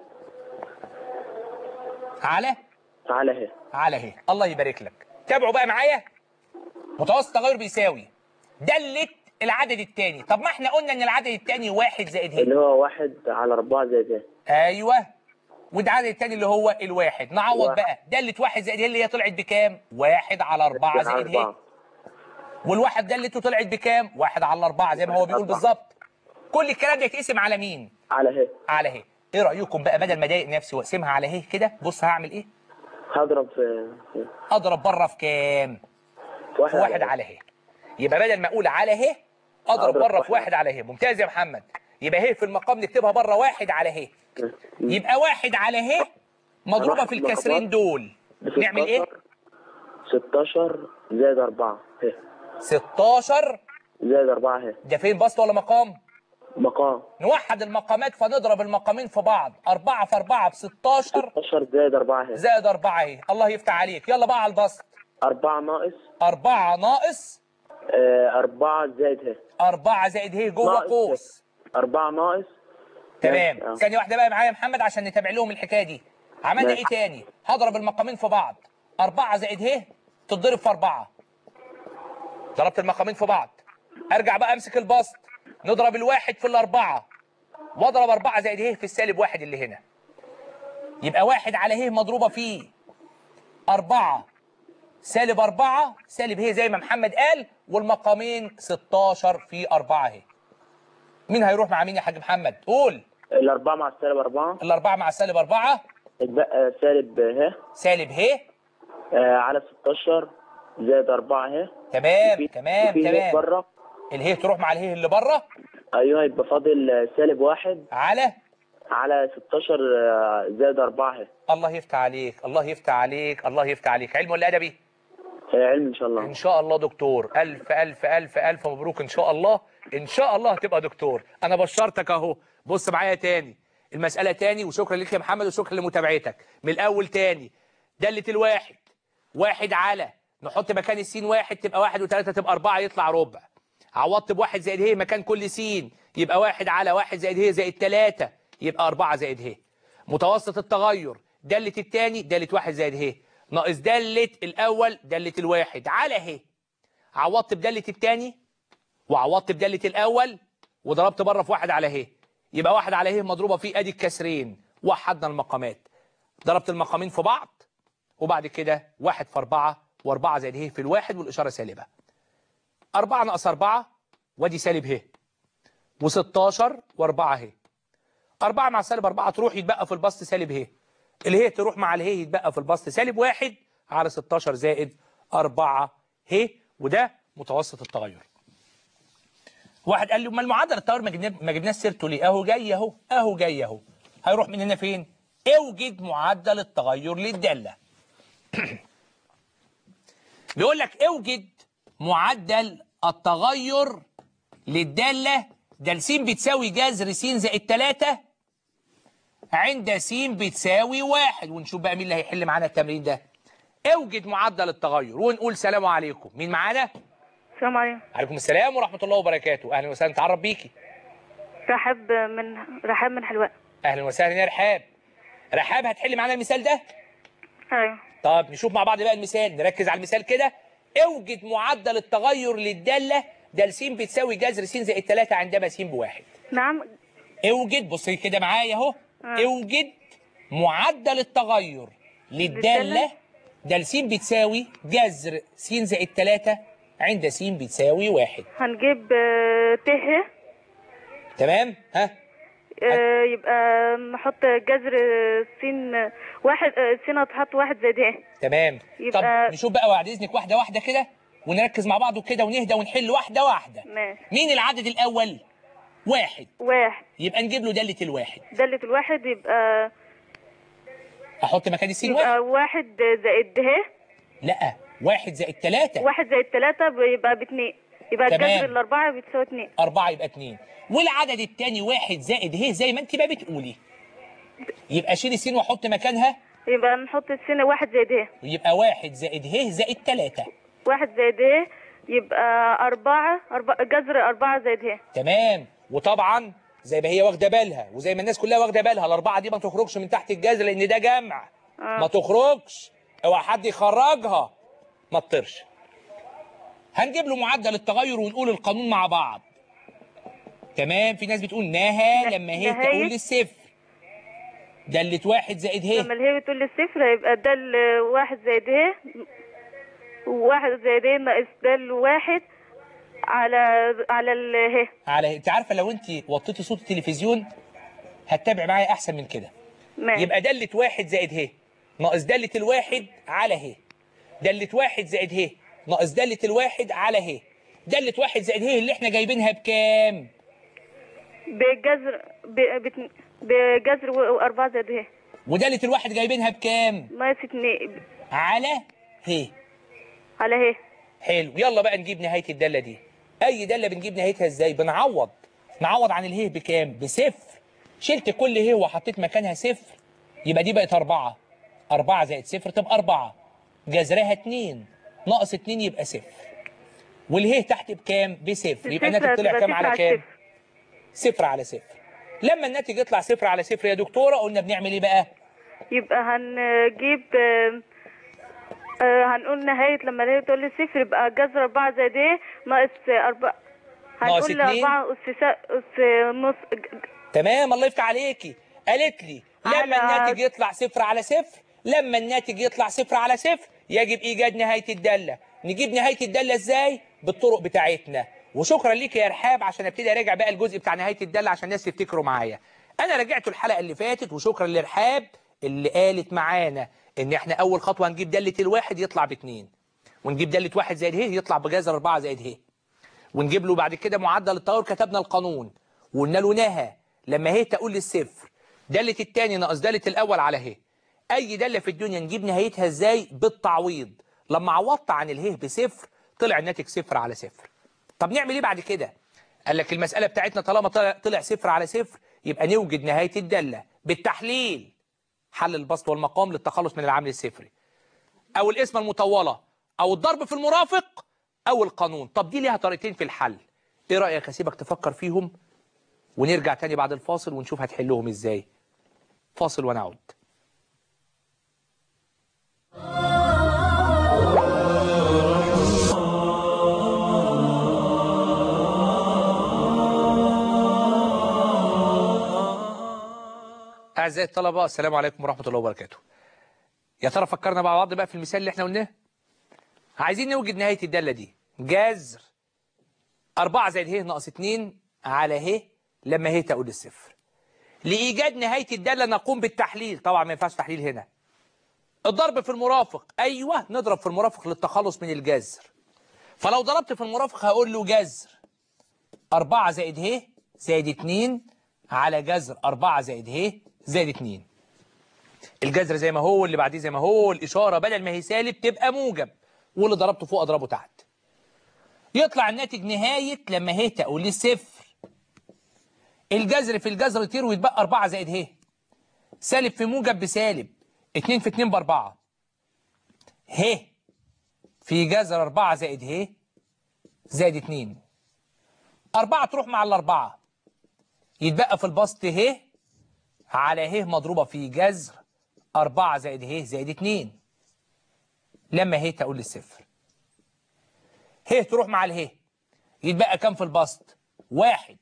على على ه على ه الله يبارك لك تابعوا بقى معايا متوسط التغير بيساوي دالة العدد الثاني طب ما احنا قلنا ان العدد الثاني واحد زائد ه اللي هو واحد على أربعة زائد ه ايوه وده العدد الثاني اللي هو الواحد نعوض واحد. بقى دالة واحد زائد ه اللي هي طلعت بكام؟ واحد على أربعة على زائد ه أربعة والواحد دالته طلعت بكام؟ واحد على أربعة زي ما هو بيقول أربعة. بالظبط كل الكلام ده يتقسم على مين؟ على ه على ه ايه رأيكم بقى بدل ما اضايق نفسي واقسمها على ه كده بص هعمل ايه؟ هضرب في في اضرب بره في كام؟ في واحد على ه يبقى بدل ما اقول على ه اضرب أضرب بره في واحد. واحد على ه ممتاز يا محمد يبقى ه في المقام نكتبها بره واحد على ه يبقى واحد على ه مضروبة هناخد في الكسرين المقامات. دول نعمل ايه؟ 16 زائد 4 ه 16 زائد 4 ه ده فين بسط ولا مقام؟ مقام نوحد المقامات فنضرب المقامين في بعض 4 في 4 ب 16 16 زائد 4 ه زائد 4 اهي الله يفتح عليك يلا بقى على البسط 4 ناقص 4 ناقص 4 زائد ه 4 زائد ه جوه ناقص قوس 4 ناقص تمام ماشي، آه. ثانية واحدة بقى معايا يا محمد عشان نتابع لهم الحكاية دي عملنا ماشي. ايه تاني؟ هضرب المقامين في بعض 4 زائد ه تتضرب في 4 ضربت المقامين في بعض ارجع بقى امسك البسط نضرب الواحد في الاربعة واضرب 4 زائد ه في السالب واحد اللي هنا يبقى واحد على ه مضروبة في 4 سالب 4 سالب ه زي ما محمد قال والمقامين 16 في 4 ه مين هيروح مع مين يا حاج محمد؟ قول الأربعة مع السالب 4 الأربعة مع السالب أربعة اتبقى سالب ه سالب ه آه، على 16 زائد 4 ه تمام في- تمام في ه تمام بره اله تروح مع اله اللي بره ايوه يبقى فاضل سالب واحد على على 16 آه، زائد 4 ه الله يفتح عليك الله يفتح عليك الله يفتح عليك علم ولا أدبي؟ آه، علم ان شاء الله إن شاء الله دكتور ألف ألف ألف ألف مبروك إن شاء الله إن شاء الله هتبقى دكتور أنا بشرتك أهو بص معايا تاني المسألة تاني وشكرا لك يا محمد وشكرا لمتابعتك من الأول تاني دالة الواحد واحد على نحط مكان السين واحد تبقى واحد وثلاثة تبقى أربعة يطلع ربع عوضت بواحد زائد ه مكان كل سين يبقى واحد على واحد زائد ه زائد ثلاثة يبقى أربعة زائد ه متوسط التغير دالة التاني دالة واحد زائد ه ناقص دالة الأول دالة الواحد على ه عوضت بدالة التاني وعوضت بدالة الأول وضربت بره في واحد على ه يبقى واحد على ه مضروبة في أدي الكسرين وحدنا المقامات ضربت المقامين في بعض وبعد كده واحد في أربعة وأربعة زائد ه في الواحد والإشارة سالبة أربعة ناقص أربعة وادي سالب ه و16 وأربعة ه أربعة مع سالب أربعة تروح يتبقى في البسط سالب ه اله تروح مع اله يتبقى في البسط سالب واحد على 16 زائد 4 ه وده متوسط التغير واحد قال لي امال معدل التغير ما جبنا ما جبناش سيرته ليه اهو جاي اهو اهو جاي اهو هيروح من هنا فين اوجد معدل التغير للداله بيقول لك اوجد معدل التغير للدالة د س بتساوي جذر س زائد 3 عند س بتساوي واحد ونشوف بقى مين اللي هيحل معانا التمرين ده اوجد معدل التغير ونقول سلام عليكم مين معانا السلام عليكم عليكم السلام ورحمة الله وبركاته أهلا وسهلا تعرف بيكي رحاب من رحاب من حلوان أهلا وسهلا يا رحاب رحاب هتحل معانا المثال ده ايوه طب نشوف مع بعض بقى المثال نركز على المثال كده اوجد معدل التغير للدالة د س بتساوي جذر س زائد 3 عندما س بواحد نعم اوجد بصي كده معايا اهو آه. اوجد معدل التغير للدالة د س بتساوي جذر س زائد 3 عند س بتساوي واحد هنجيب آه، ت تمام ها آه، يبقى نحط جذر س واحد آه، س هتحط واحد زائد ه تمام يبقى- طب نشوف بقى بعد اذنك واحده واحده كده ونركز مع بعض كده ونهدى ونحل واحده واحده ماشي مين العدد الاول واحد واحد يبقى نجيب له داله الواحد دالة الواحد يبقى احط مكان السين واحد يبقى واحد زائد ه لا واحد زائد ثلاثة واحد زائد تلاتة بيبقى باتنين يبقى تمام. الجذر الأربعة بتساوي اتنين أربعة يبقى اتنين والعدد التاني واحد زائد ه زي ما انت بقى بتقولي يبقى شيل السين واحط مكانها يبقى نحط السنة واحد زائد ه ويبقى واحد زائد ه زائد ثلاثة واحد زائد ه يبقى أربعة أربعة جذر أربعة زائد ه تمام وطبعا زي ما هي واخده بالها وزي ما الناس كلها واخده بالها الاربعه دي ما تخرجش من تحت الجذر لان ده جمع آه. ما تخرجش اوعى حد يخرجها ما تطرش هنجيب له معدل التغير ونقول القانون مع بعض تمام في ناس بتقول نهى نه- لما هي نهاية. تقول للصفر دلت واحد زائد لما ه الهي بتقول للصفر هيبقى دال واحد زائد ه وواحد زائد ه ناقص دال واحد على على اله على انت عارفه لو انت وطيتي صوت التلفزيون هتتابع معايا احسن من كده ماشي يبقى دلة واحد زائد ه ناقص دلة الواحد على ه دلة واحد زائد ه ناقص دلة الواحد على ه دلة واحد زائد ه اللي احنا جايبينها بكام؟ بجذر ب- بت- بجذر و- وأربعة زائد ه ودلة الواحد جايبينها بكام؟ ناقص اتنين على ه على ه حلو يلا بقى نجيب نهاية الدالة دي أي دالة بنجيب نهايتها ازاي؟ بنعوض نعوض عن الهه بكام؟ بصفر شلت كل ه وحطيت مكانها صفر يبقى دي بقت أربعة أربعة زائد صفر تبقى أربعة جذرها اتنين ناقص اتنين يبقى صفر والهه تحت بكام؟ بصفر يبقى الناتج طلع هتبقى كام صفر على كام؟ صفر. صفر على صفر لما الناتج يطلع صفر على صفر يا دكتورة قلنا بنعمل ايه بقى؟ يبقى هنجيب آه، آه، هنقول نهاية لما الهي تقول لي صفر يبقى جذر أربعة زائد ه ناقص أربعة ناقص هنقول اتنين. أربعة أس سا- أس نص تمام الله يفتح عليكي قالت لي لما على- الناتج يطلع صفر على صفر لما الناتج يطلع صفر على صفر يجب ايجاد نهايه الداله نجيب نهايه الداله ازاي بالطرق بتاعتنا وشكرا ليك يا رحاب عشان ابتدي اراجع بقى الجزء بتاع نهايه الداله عشان الناس تفتكروا معايا انا راجعت الحلقه اللي فاتت وشكرا لرحاب اللي قالت معانا ان احنا اول خطوه هنجيب داله الواحد يطلع باتنين ونجيب داله واحد زائد ه يطلع بجذر أربعة زائد ه ونجيب له بعد كده معدل التغير كتبنا القانون وقلنا له نهى لما هي تقول للصفر دالة التاني ناقص دالة الأول على هي أي دالة في الدنيا نجيب نهايتها إزاي بالتعويض لما عوضت عن الهه بصفر طلع الناتج صفر على صفر طب نعمل إيه بعد كده قال لك المسألة بتاعتنا طالما طلع, طلع صفر على صفر يبقى نوجد نهاية الدالة بالتحليل حل البسط والمقام للتخلص من العامل الصفري أو الاسم المطولة أو الضرب في المرافق أو القانون طب دي ليها طريقتين في الحل إيه رأيك أسيبك تفكر فيهم ونرجع تاني بعد الفاصل ونشوف هتحلهم إزاي فاصل ونعود أعزائي الطلبة السلام عليكم ورحمة الله وبركاته يا ترى فكرنا مع بعض بقى في المثال اللي احنا قلناه عايزين نوجد نهاية الدالة دي جذر 4 زائد ه ناقص 2 على ه لما ه تقول الصفر لإيجاد نهاية الدالة نقوم بالتحليل طبعا ما ينفعش تحليل هنا الضرب في المرافق أيوة نضرب في المرافق للتخلص من الجذر فلو ضربت في المرافق هقول له جذر 4 زائد ه زائد 2 على جذر 4 زائد ه زائد 2 الجذر زي ما هو اللي بعديه زي ما هو الإشارة بدل ما هي سالب تبقى موجب واللي ضربته فوق أضربه تحت يطلع الناتج نهاية لما ه تقول لي صفر الجذر في الجذر يطير ويتبقى 4 زائد ه سالب في موجب بسالب 2 في 2 بأربعة ه في جذر 4 زائد ه زائد 2 أربعة تروح مع الأربعة يتبقى في البسط ه على ه مضروبة في جذر 4 زائد ه زائد 2 لما ه تقول للصفر ه تروح مع اله يتبقى كام في البسط واحد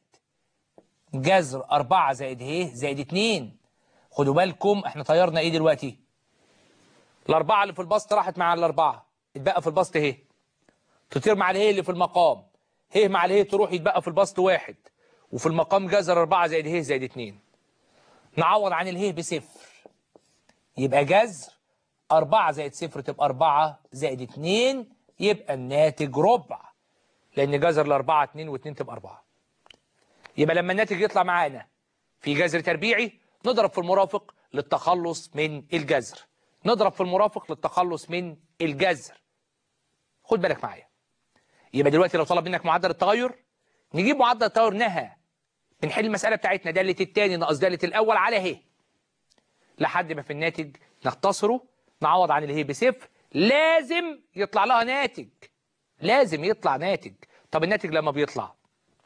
جذر 4 زائد ه زائد 2 خدوا بالكم احنا طيرنا ايه دلوقتي الاربعه اللي في البسط راحت مع الاربعه اتبقى في البسط ه تطير مع اله اللي في المقام ه مع اله تروح يتبقى في البسط واحد وفي المقام جذر 4 زائد ه زائد 2 نعوض عن اله بصفر يبقى جذر 4 زائد صفر تبقى 4 زائد 2 يبقى الناتج ربع لان جذر الاربعه 2 و2 تبقى 4 يبقى لما الناتج يطلع معانا في جذر تربيعي نضرب في المرافق للتخلص من الجذر نضرب في المرافق للتخلص من الجذر خد بالك معايا يبقى دلوقتي لو طلب منك معدل التغير نجيب معدل التغير نهى بنحل المسألة بتاعتنا دالة التاني ناقص دالة الأول على ه لحد ما في الناتج نختصره نعوض عن الهي بصفر لازم يطلع لها ناتج لازم يطلع ناتج طب الناتج لما بيطلع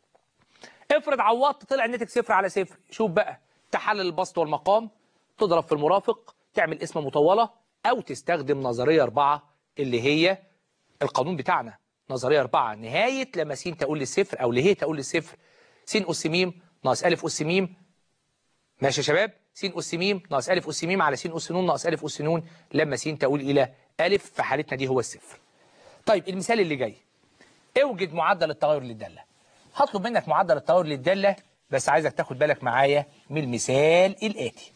افرض عوضت طلع الناتج صفر على صفر شوف بقى تحلل البسط والمقام تضرب في المرافق تعمل اسم مطولة أو تستخدم نظرية أربعة اللي هي القانون بتاعنا نظرية أربعة نهاية لما س تقول للصفر أو لهي تقول للصفر س أس م ناقص ألف أس م ماشي يا شباب س أس م ناقص ألف أس م على س أس ن ناقص ألف أس ن لما س تقول إلى ألف في حالتنا دي هو الصفر طيب المثال اللي جاي اوجد معدل التغير للدالة هطلب منك معدل التغير للدالة بس عايزك تاخد بالك معايا من المثال الآتي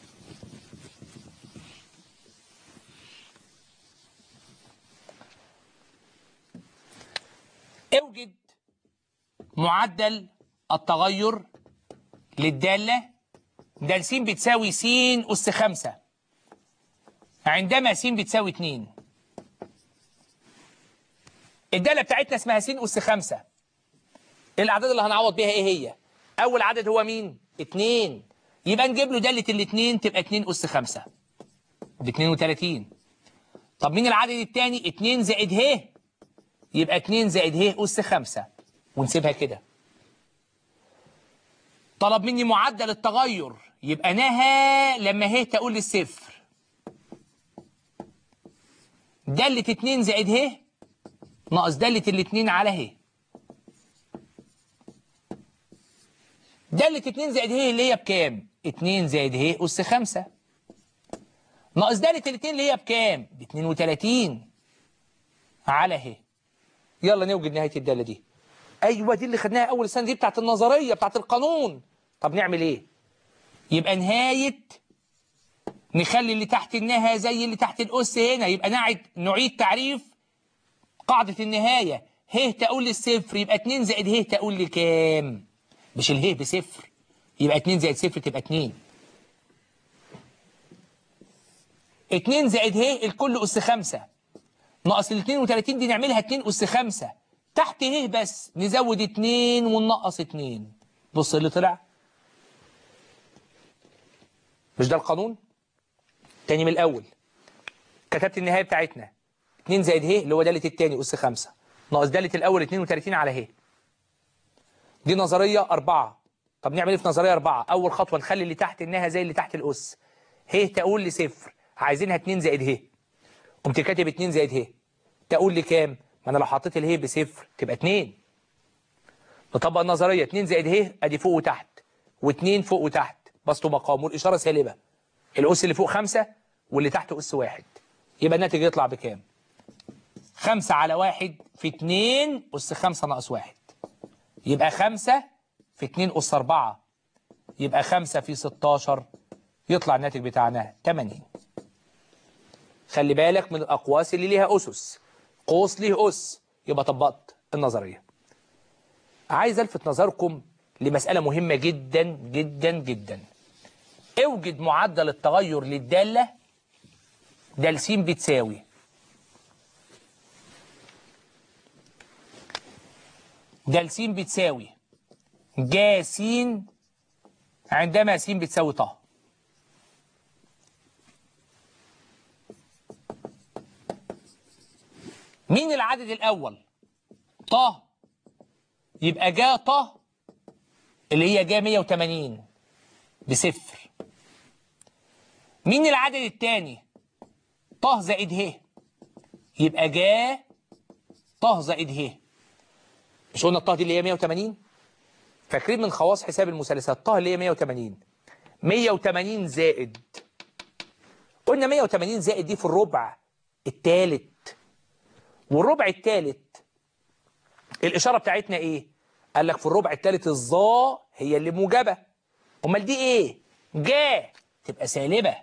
اوجد معدل التغير للدالة ده س بتساوي س أس خمسة عندما س بتساوي 2 الدالة بتاعتنا اسمها س أس خمسة الأعداد اللي هنعوض بيها إيه هي؟ أول عدد هو مين؟ 2 يبقى نجيب له دالة الاتنين تبقى 2 أس خمسة ب 32 طب مين العدد التاني؟ 2 زائد ه يبقى 2 زائد ه أس خمسة ونسيبها كده طلب مني معدل التغير يبقى نهى لما ه تقول للصفر دالة 2 زائد ه ناقص دالة الاتنين على ه دالة 2 زائد ه اللي هي بكام؟ 2 زائد ه أس 5 ناقص دالة الاتنين اللي هي بكام؟ ب 32 على ه يلا نوجد نهاية الدالة دي أيوة دي اللي خدناها أول سنة دي بتاعت النظرية بتاعت القانون طب نعمل إيه؟ يبقى نهاية نخلي اللي تحت النهاية زي اللي تحت الأس هنا يبقى نعيد نعيد تعريف قاعدة النهاية ه تقول للصفر يبقى 2 زائد ه تقول لكام؟ مش اله بصفر يبقى 2 زائد صفر تبقى 2 2 زائد ه الكل أس 5 ناقص ال 32 دي نعملها 2 أس 5 تحت ه بس نزود 2 وننقص 2 بص اللي طلع مش ده القانون تاني من الأول كتبت النهاية بتاعتنا 2 زائد ه اللي هو دالة التاني أس 5 ناقص دالة الأول 32 على ه دي نظرية أربعة طب نعمل ايه في نظرية أربعة أول خطوة نخلي اللي تحت النهاية زي اللي تحت الأس ه تقول لصفر عايزينها 2 زائد ه قمت كاتب 2 زائد ه تقول لي كام ما أنا لو حطيت اله بصفر تبقى 2 نطبق النظرية 2 زائد ه أدي فوق وتحت و2 فوق وتحت بسط مقام والإشارة سالبة الأس اللي فوق 5 واللي تحت أس واحد يبقى الناتج يطلع بكام 5 على 1 في 2 أس 5 ناقص 1 يبقى 5 في 2 أس 4 يبقى 5 في 16 يطلع الناتج بتاعنا 80 خلي بالك من الأقواس اللي ليها أسس قوس ليه أس يبقى طبقت النظرية عايز ألفت نظركم لمسألة مهمة جدا جدا جدا اوجد معدل التغير للدالة دال س بتساوي د س بتساوي ج س عندما س بتساوي ط مين العدد الأول ط يبقى جا ط اللي هي جا 180 بصفر مين العدد الثاني ط زائد ه يبقى جا ط زائد ه مش قلنا الط دي اللي هي 180 فاكرين من خواص حساب المثلثات ط اللي هي 180 180 زائد قلنا 180 زائد دي في الربع الثالث والربع الثالث الإشارة بتاعتنا إيه؟ قال لك في الربع الثالث الظا هي اللي موجبة أمال دي إيه؟ جا تبقى سالبة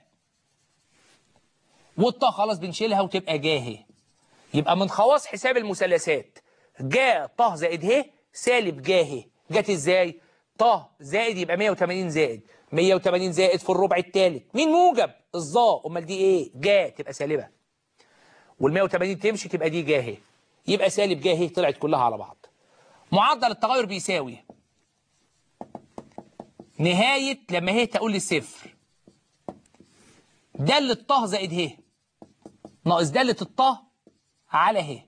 والطا خلاص بنشيلها وتبقى جاه يبقى من خواص حساب المثلثات جا ط زائد ه سالب جاه جت ازاي؟ ط زائد يبقى 180 زائد 180 زائد في الربع الثالث مين موجب؟ الظا امال دي ايه؟ جا تبقى سالبه وال 180 تمشي تبقى دي جاهي يبقى سالب جاهي طلعت كلها على بعض معدل التغير بيساوي نهاية لما هي تقول لي صفر دالة ط زائد ه ناقص دالة الط على ه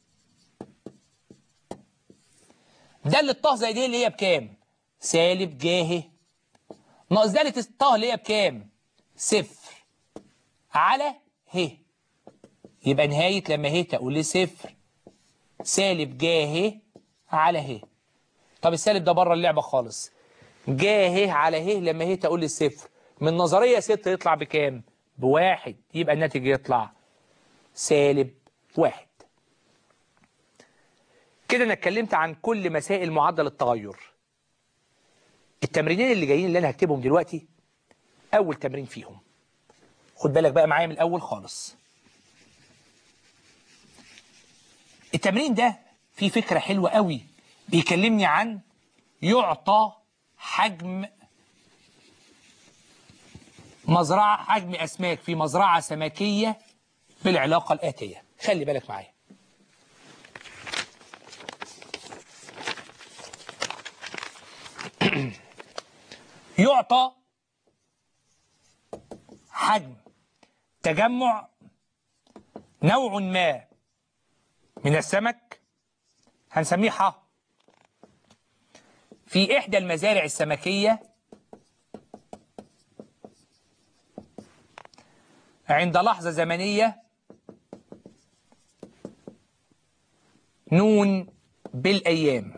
دالة ط زائد ه اللي هي بكام؟ سالب جاه ناقص دالة الط اللي هي بكام؟ صفر على ه يبقى نهاية لما ه تقول لي صفر سالب جاه على ه طب السالب ده بره اللعبة خالص جاه على ه لما ه تقول لي صفر من نظرية ستة يطلع بكام؟ بواحد يبقى الناتج يطلع سالب واحد كده انا اتكلمت عن كل مسائل معدل التغير التمرينين اللي جايين اللي انا هكتبهم دلوقتي اول تمرين فيهم خد بالك بقى معايا من الاول خالص التمرين ده فيه فكرة حلوة قوي بيكلمني عن يعطى حجم مزرعة حجم أسماك في مزرعة سمكية بالعلاقة الآتية خلي بالك معايا يعطى حجم تجمع نوع ما من السمك هنسميه ح في إحدى المزارع السمكية عند لحظة زمنية نون بالأيام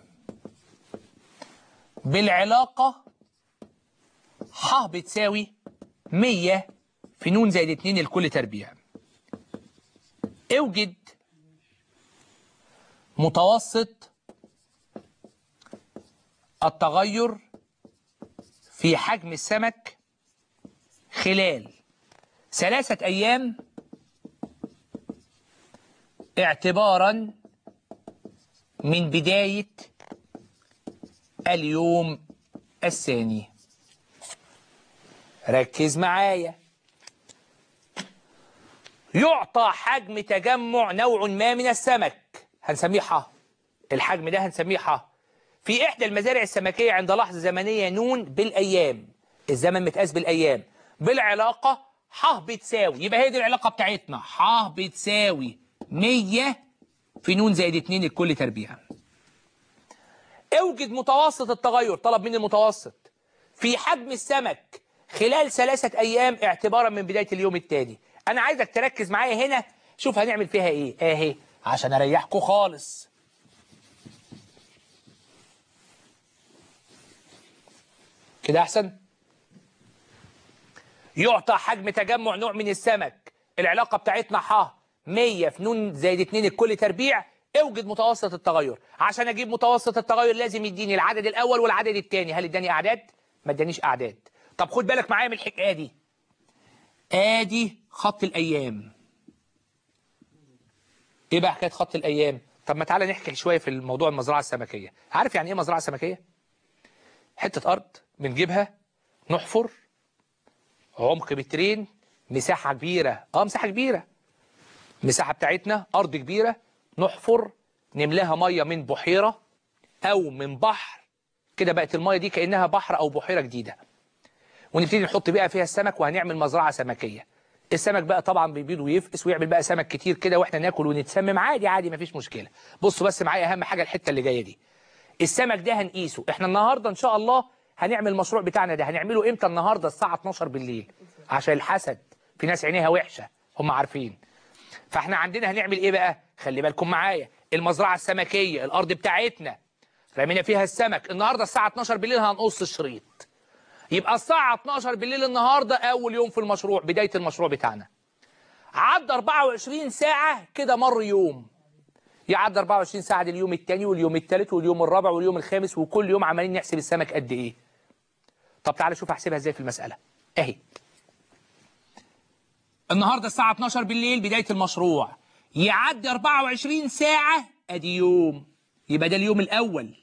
بالعلاقة ح بتساوي 100 في نون زائد 2 لكل تربيع اوجد متوسط التغير في حجم السمك خلال ثلاثة أيام اعتبارا من بداية اليوم الثاني ركز معايا يعطى حجم تجمع نوع ما من السمك هنسميه ح الحجم ده هنسميه ح في إحدى المزارع السمكية عند لحظة زمنية نون بالأيام الزمن متقاس بالأيام بالعلاقة ح بتساوي يبقى هي دي العلاقة بتاعتنا ح بتساوي 100 في نون زائد 2 لكل تربيع اوجد متوسط التغير طلب مني المتوسط في حجم السمك خلال ثلاثة أيام اعتبارا من بداية اليوم التالي أنا عايزك تركز معايا هنا شوف هنعمل فيها إيه أهي عشان أريحكم خالص كده أحسن يعطى حجم تجمع نوع من السمك العلاقة بتاعتنا ح 100 في نون زائد 2 الكل تربيع اوجد متوسط التغير عشان اجيب متوسط التغير لازم يديني العدد الاول والعدد الثاني هل اداني اعداد ما ادانيش اعداد طب خد بالك معايا من الحكايه دي ادي خط الايام ايه بقى حكايه خط الايام طب ما تعالى نحكي شويه في الموضوع المزرعه السمكيه عارف يعني ايه مزرعه سمكيه حته ارض بنجيبها نحفر عمق مترين مساحه كبيره اه مساحه كبيره المساحه بتاعتنا ارض كبيره نحفر نملاها ميه من بحيره او من بحر كده بقت الميه دي كانها بحر او بحيره جديده ونبتدي نحط بقى فيها السمك وهنعمل مزرعه سمكيه السمك بقى طبعا بيبيض ويفقس ويعمل بقى سمك كتير كده واحنا ناكل ونتسمم عادي عادي مفيش مشكله بصوا بس معايا اهم حاجه الحته اللي جايه دي السمك ده هنقيسه احنا النهارده ان شاء الله هنعمل المشروع بتاعنا ده هنعمله امتى النهارده الساعه 12 بالليل عشان الحسد في ناس عينيها وحشه هم عارفين فاحنا عندنا هنعمل ايه بقى خلي بالكم معايا المزرعه السمكيه الارض بتاعتنا رمينا فيها السمك النهارده الساعه 12 بالليل هنقص الشريط يبقى الساعه 12 بالليل النهارده اول يوم في المشروع بدايه المشروع بتاعنا عدى 24 ساعه كده مر يوم يعدي 24 ساعه ده اليوم الثاني واليوم الثالث واليوم الرابع واليوم الخامس وكل يوم عمالين نحسب السمك قد ايه طب تعالى شوف احسبها ازاي في المساله اهي النهارده الساعه 12 بالليل بدايه المشروع يعدي 24 ساعه ادي يوم يبقى ده اليوم الاول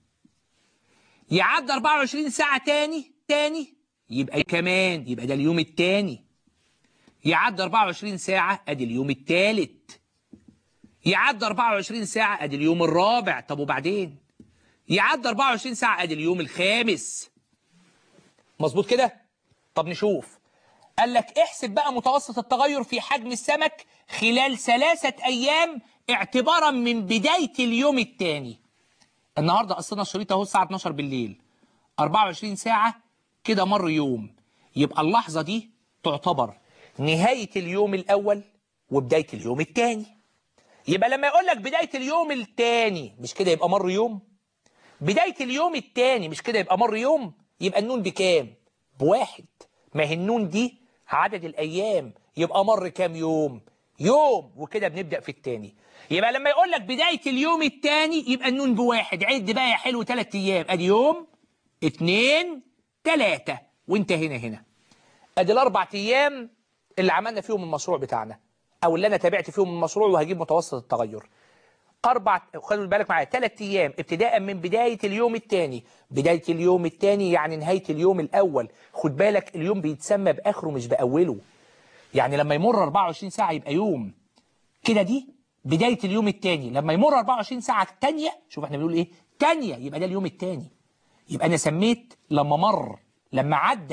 يعدي 24 ساعه تاني تاني يبقى كمان يبقى ده اليوم التاني يعدي 24 ساعه ادي اليوم التالت يعدي 24 ساعه ادي اليوم الرابع طب وبعدين يعدي 24 ساعه ادي اليوم الخامس مظبوط كده طب نشوف قال لك احسب بقى متوسط التغير في حجم السمك خلال ثلاثة أيام اعتبارا من بداية اليوم الثاني النهاردة قصنا الشريط اهو الساعة 12 بالليل 24 ساعة كده مر يوم يبقى اللحظة دي تعتبر نهاية اليوم الأول وبداية اليوم الثاني يبقى لما يقول لك بداية اليوم الثاني مش كده يبقى مر يوم بداية اليوم الثاني مش كده يبقى مر يوم يبقى النون بكام بواحد ما هي النون دي عدد الأيام يبقى مر كام يوم يوم وكده بنبدأ في التاني يبقى لما يقول لك بداية اليوم التاني يبقى النون بواحد عد بقى يا حلو ثلاث أيام أدي يوم اتنين تلاتة وانت هنا هنا أدي الأربع أيام اللي عملنا فيهم المشروع بتاعنا أو اللي أنا تابعت فيهم المشروع وهجيب متوسط التغير أربع خلوا بالك معايا ثلاث أيام ابتداء من بداية اليوم الثاني بداية اليوم الثاني يعني نهاية اليوم الأول خد بالك اليوم بيتسمى بآخره مش بأوله يعني لما يمر 24 ساعة يبقى يوم كده دي بداية اليوم الثاني لما يمر 24 ساعة الثانية شوف احنا بنقول ايه ثانية يبقى ده اليوم الثاني يبقى أنا سميت لما مر لما عدى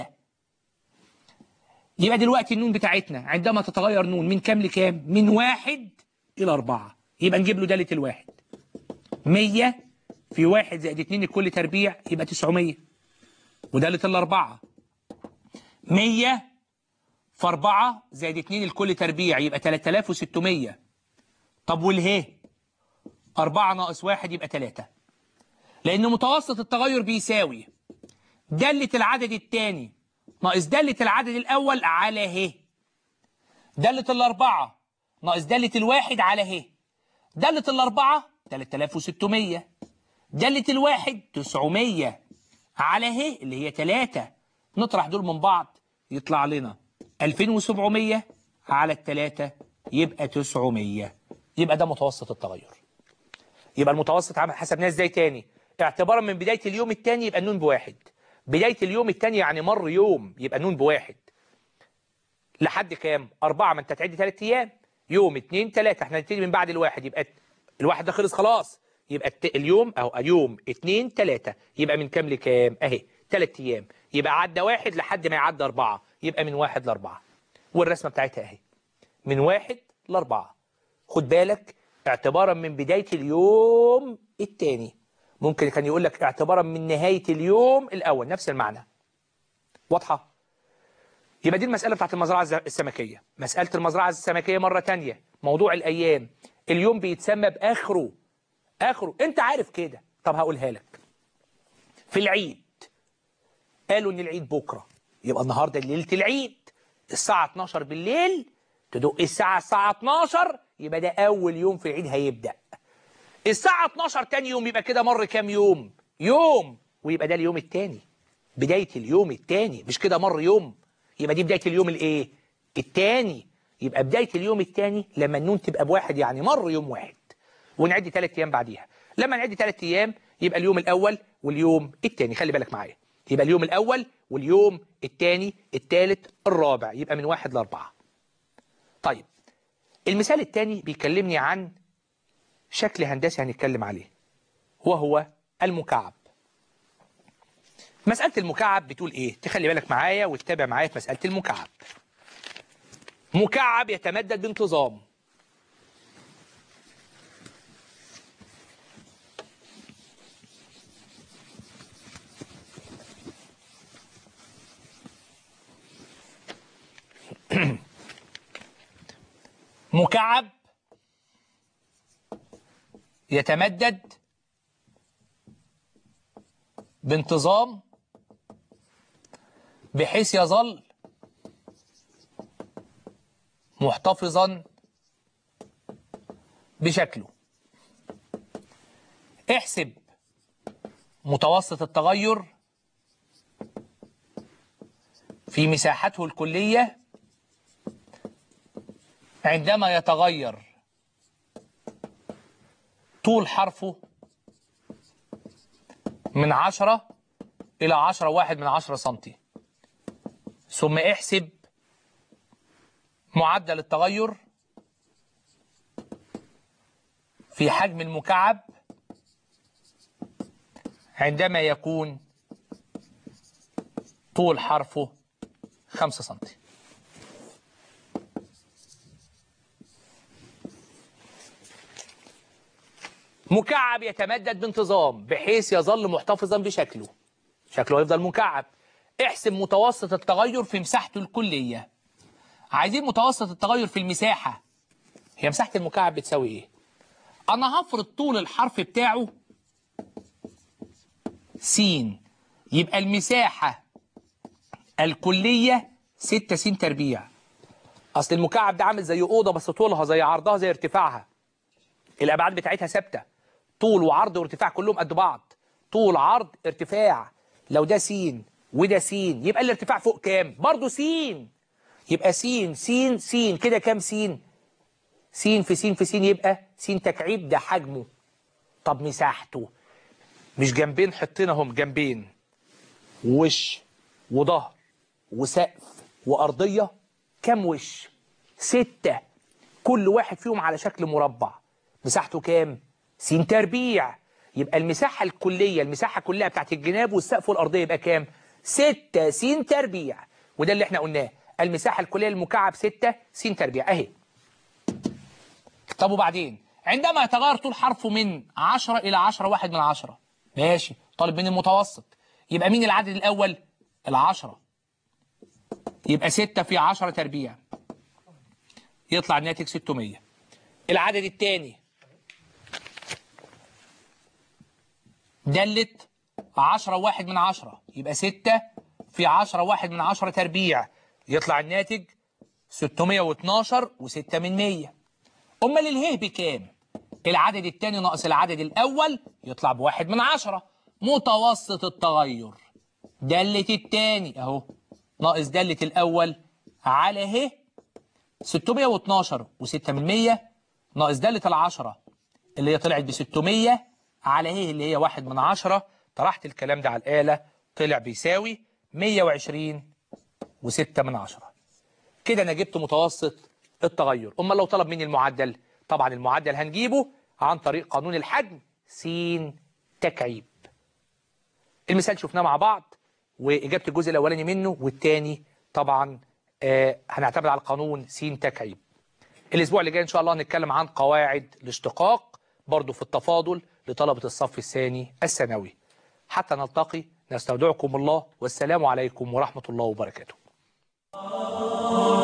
يبقى دلوقتي النون بتاعتنا عندما تتغير نون من كام لكام من واحد إلى أربعة يبقى نجيب له دالة الواحد 100 في واحد زائد اتنين الكل تربيع يبقى 900 ودالة الأربعة 100 في 4 زائد 2 الكل تربيع يبقى 3600 طب والهي 4 ناقص 1 يبقى 3 لأن متوسط التغير بيساوي دالة العدد الثاني ناقص دالة العدد الأول على ه دالة الأربعة ناقص دالة الواحد على ه دالة الأربعة 3600 دالة الواحد 900 على ه اللي هي 3 نطرح دول من بعض يطلع لنا 2700 على الثلاثة يبقى 900 يبقى ده متوسط التغير يبقى المتوسط عمل حسبناه ازاي تاني اعتبارا من بداية اليوم الثاني يبقى النون بواحد بداية اليوم الثاني يعني مر يوم يبقى النون بواحد لحد كام أربعة ما انت تعد ثلاث أيام يوم اتنين تلاتة احنا نبتدي من بعد الواحد يبقى الواحد ده خلص خلاص يبقى الت... اليوم اهو يوم اتنين تلاتة يبقى من كام لكام اهي تلات ايام يبقى عدى واحد لحد ما يعدي اربعة يبقى من واحد لاربعة والرسمة بتاعتها اهي من واحد لاربعة خد بالك اعتبارا من بداية اليوم التاني ممكن كان يقول لك اعتبارا من نهاية اليوم الاول نفس المعنى واضحة يبقى دي المسألة بتاعت المزرعة السمكية مسألة المزرعة السمكية مرة تانية موضوع الأيام اليوم بيتسمى بآخره آخره أنت عارف كده طب هقولها لك في العيد قالوا إن العيد بكرة يبقى النهاردة ليلة العيد الساعة 12 بالليل تدق الساعة الساعة 12 يبقى ده أول يوم في العيد هيبدأ الساعة 12 تاني يوم يبقى كده مر كام يوم يوم ويبقى ده اليوم التاني بداية اليوم التاني مش كده مر يوم يبقى دي بداية اليوم الايه التاني يبقى بداية اليوم التاني لما النون تبقى بواحد يعني مر يوم واحد ونعد ثلاث ايام بعديها لما نعد ثلاث ايام يبقى اليوم الاول واليوم التاني خلي بالك معايا يبقى اليوم الاول واليوم التاني التالت الرابع يبقى من واحد لاربعة طيب المثال التاني بيكلمني عن شكل هندسي هنتكلم عليه وهو المكعب مسألة المكعب بتقول ايه تخلي بالك معايا وتتابع معايا في مسألة المكعب مكعب يتمدد بانتظام مكعب يتمدد بانتظام بحيث يظل محتفظا بشكله احسب متوسط التغير في مساحته الكلية عندما يتغير طول حرفه من عشرة إلى عشرة واحد من عشرة سنتي ثم احسب معدل التغير في حجم المكعب عندما يكون طول حرفه خمسة سنتي مكعب يتمدد بانتظام بحيث يظل محتفظا بشكله شكله هيفضل مكعب احسب متوسط التغير في مساحته الكلية عايزين متوسط التغير في المساحة هي مساحة المكعب بتساوي ايه انا هفرض طول الحرف بتاعه س يبقى المساحة الكلية 6 س تربيع اصل المكعب ده عامل زي اوضه بس طولها زي عرضها زي ارتفاعها الابعاد بتاعتها ثابته طول وعرض وارتفاع كلهم قد بعض طول عرض ارتفاع لو ده س وده س يبقى الارتفاع فوق كام برضه س يبقى س س س كده كام س س في س في س يبقى س تكعيب ده حجمه طب مساحته مش جنبين حطينا هم جنبين وش وظهر وسقف وأرضية كام وش ستة كل واحد فيهم على شكل مربع مساحته كام س تربيع يبقى المساحة الكلية المساحة كلها بتاعت الجناب والسقف والأرضية يبقى كام ستة س تربيع وده اللي احنا قلناه المساحة الكلية للمكعب ستة س تربيع اهي طب وبعدين عندما يتغير طول حرفه من 10 إلى 10 واحد من عشرة ماشي طالب من المتوسط يبقى مين العدد الأول العشرة يبقى 6 في 10 تربيع يطلع الناتج 600 العدد الثاني دلت 10 واحد من 10 يبقى 6 في 10 واحد من 10 تربيع يطلع الناتج 612 و6 من 100 امال اله بكام العدد الثاني ناقص العدد الاول يطلع بواحد من 10 متوسط التغير دالة الثاني اهو ناقص دالة الأول على ه 612 و6 من 100 ناقص دالة العشرة اللي هي طلعت ب 600 على ه اللي هي 1 من 10 طرحت الكلام ده على الآلة طلع بيساوي 120 و6 من 10 كده أنا جبت متوسط التغير أما لو طلب مني المعدل طبعا المعدل هنجيبه عن طريق قانون الحجم س تكعيب المثال شفناه مع بعض وإجابة الجزء الأولاني منه والتاني طبعا آه هنعتمد على القانون س تكعيب الأسبوع اللي جاي إن شاء الله هنتكلم عن قواعد الاشتقاق برضو في التفاضل لطلبة الصف الثاني الثانوي حتى نلتقي نستودعكم الله والسلام عليكم ورحمة الله وبركاته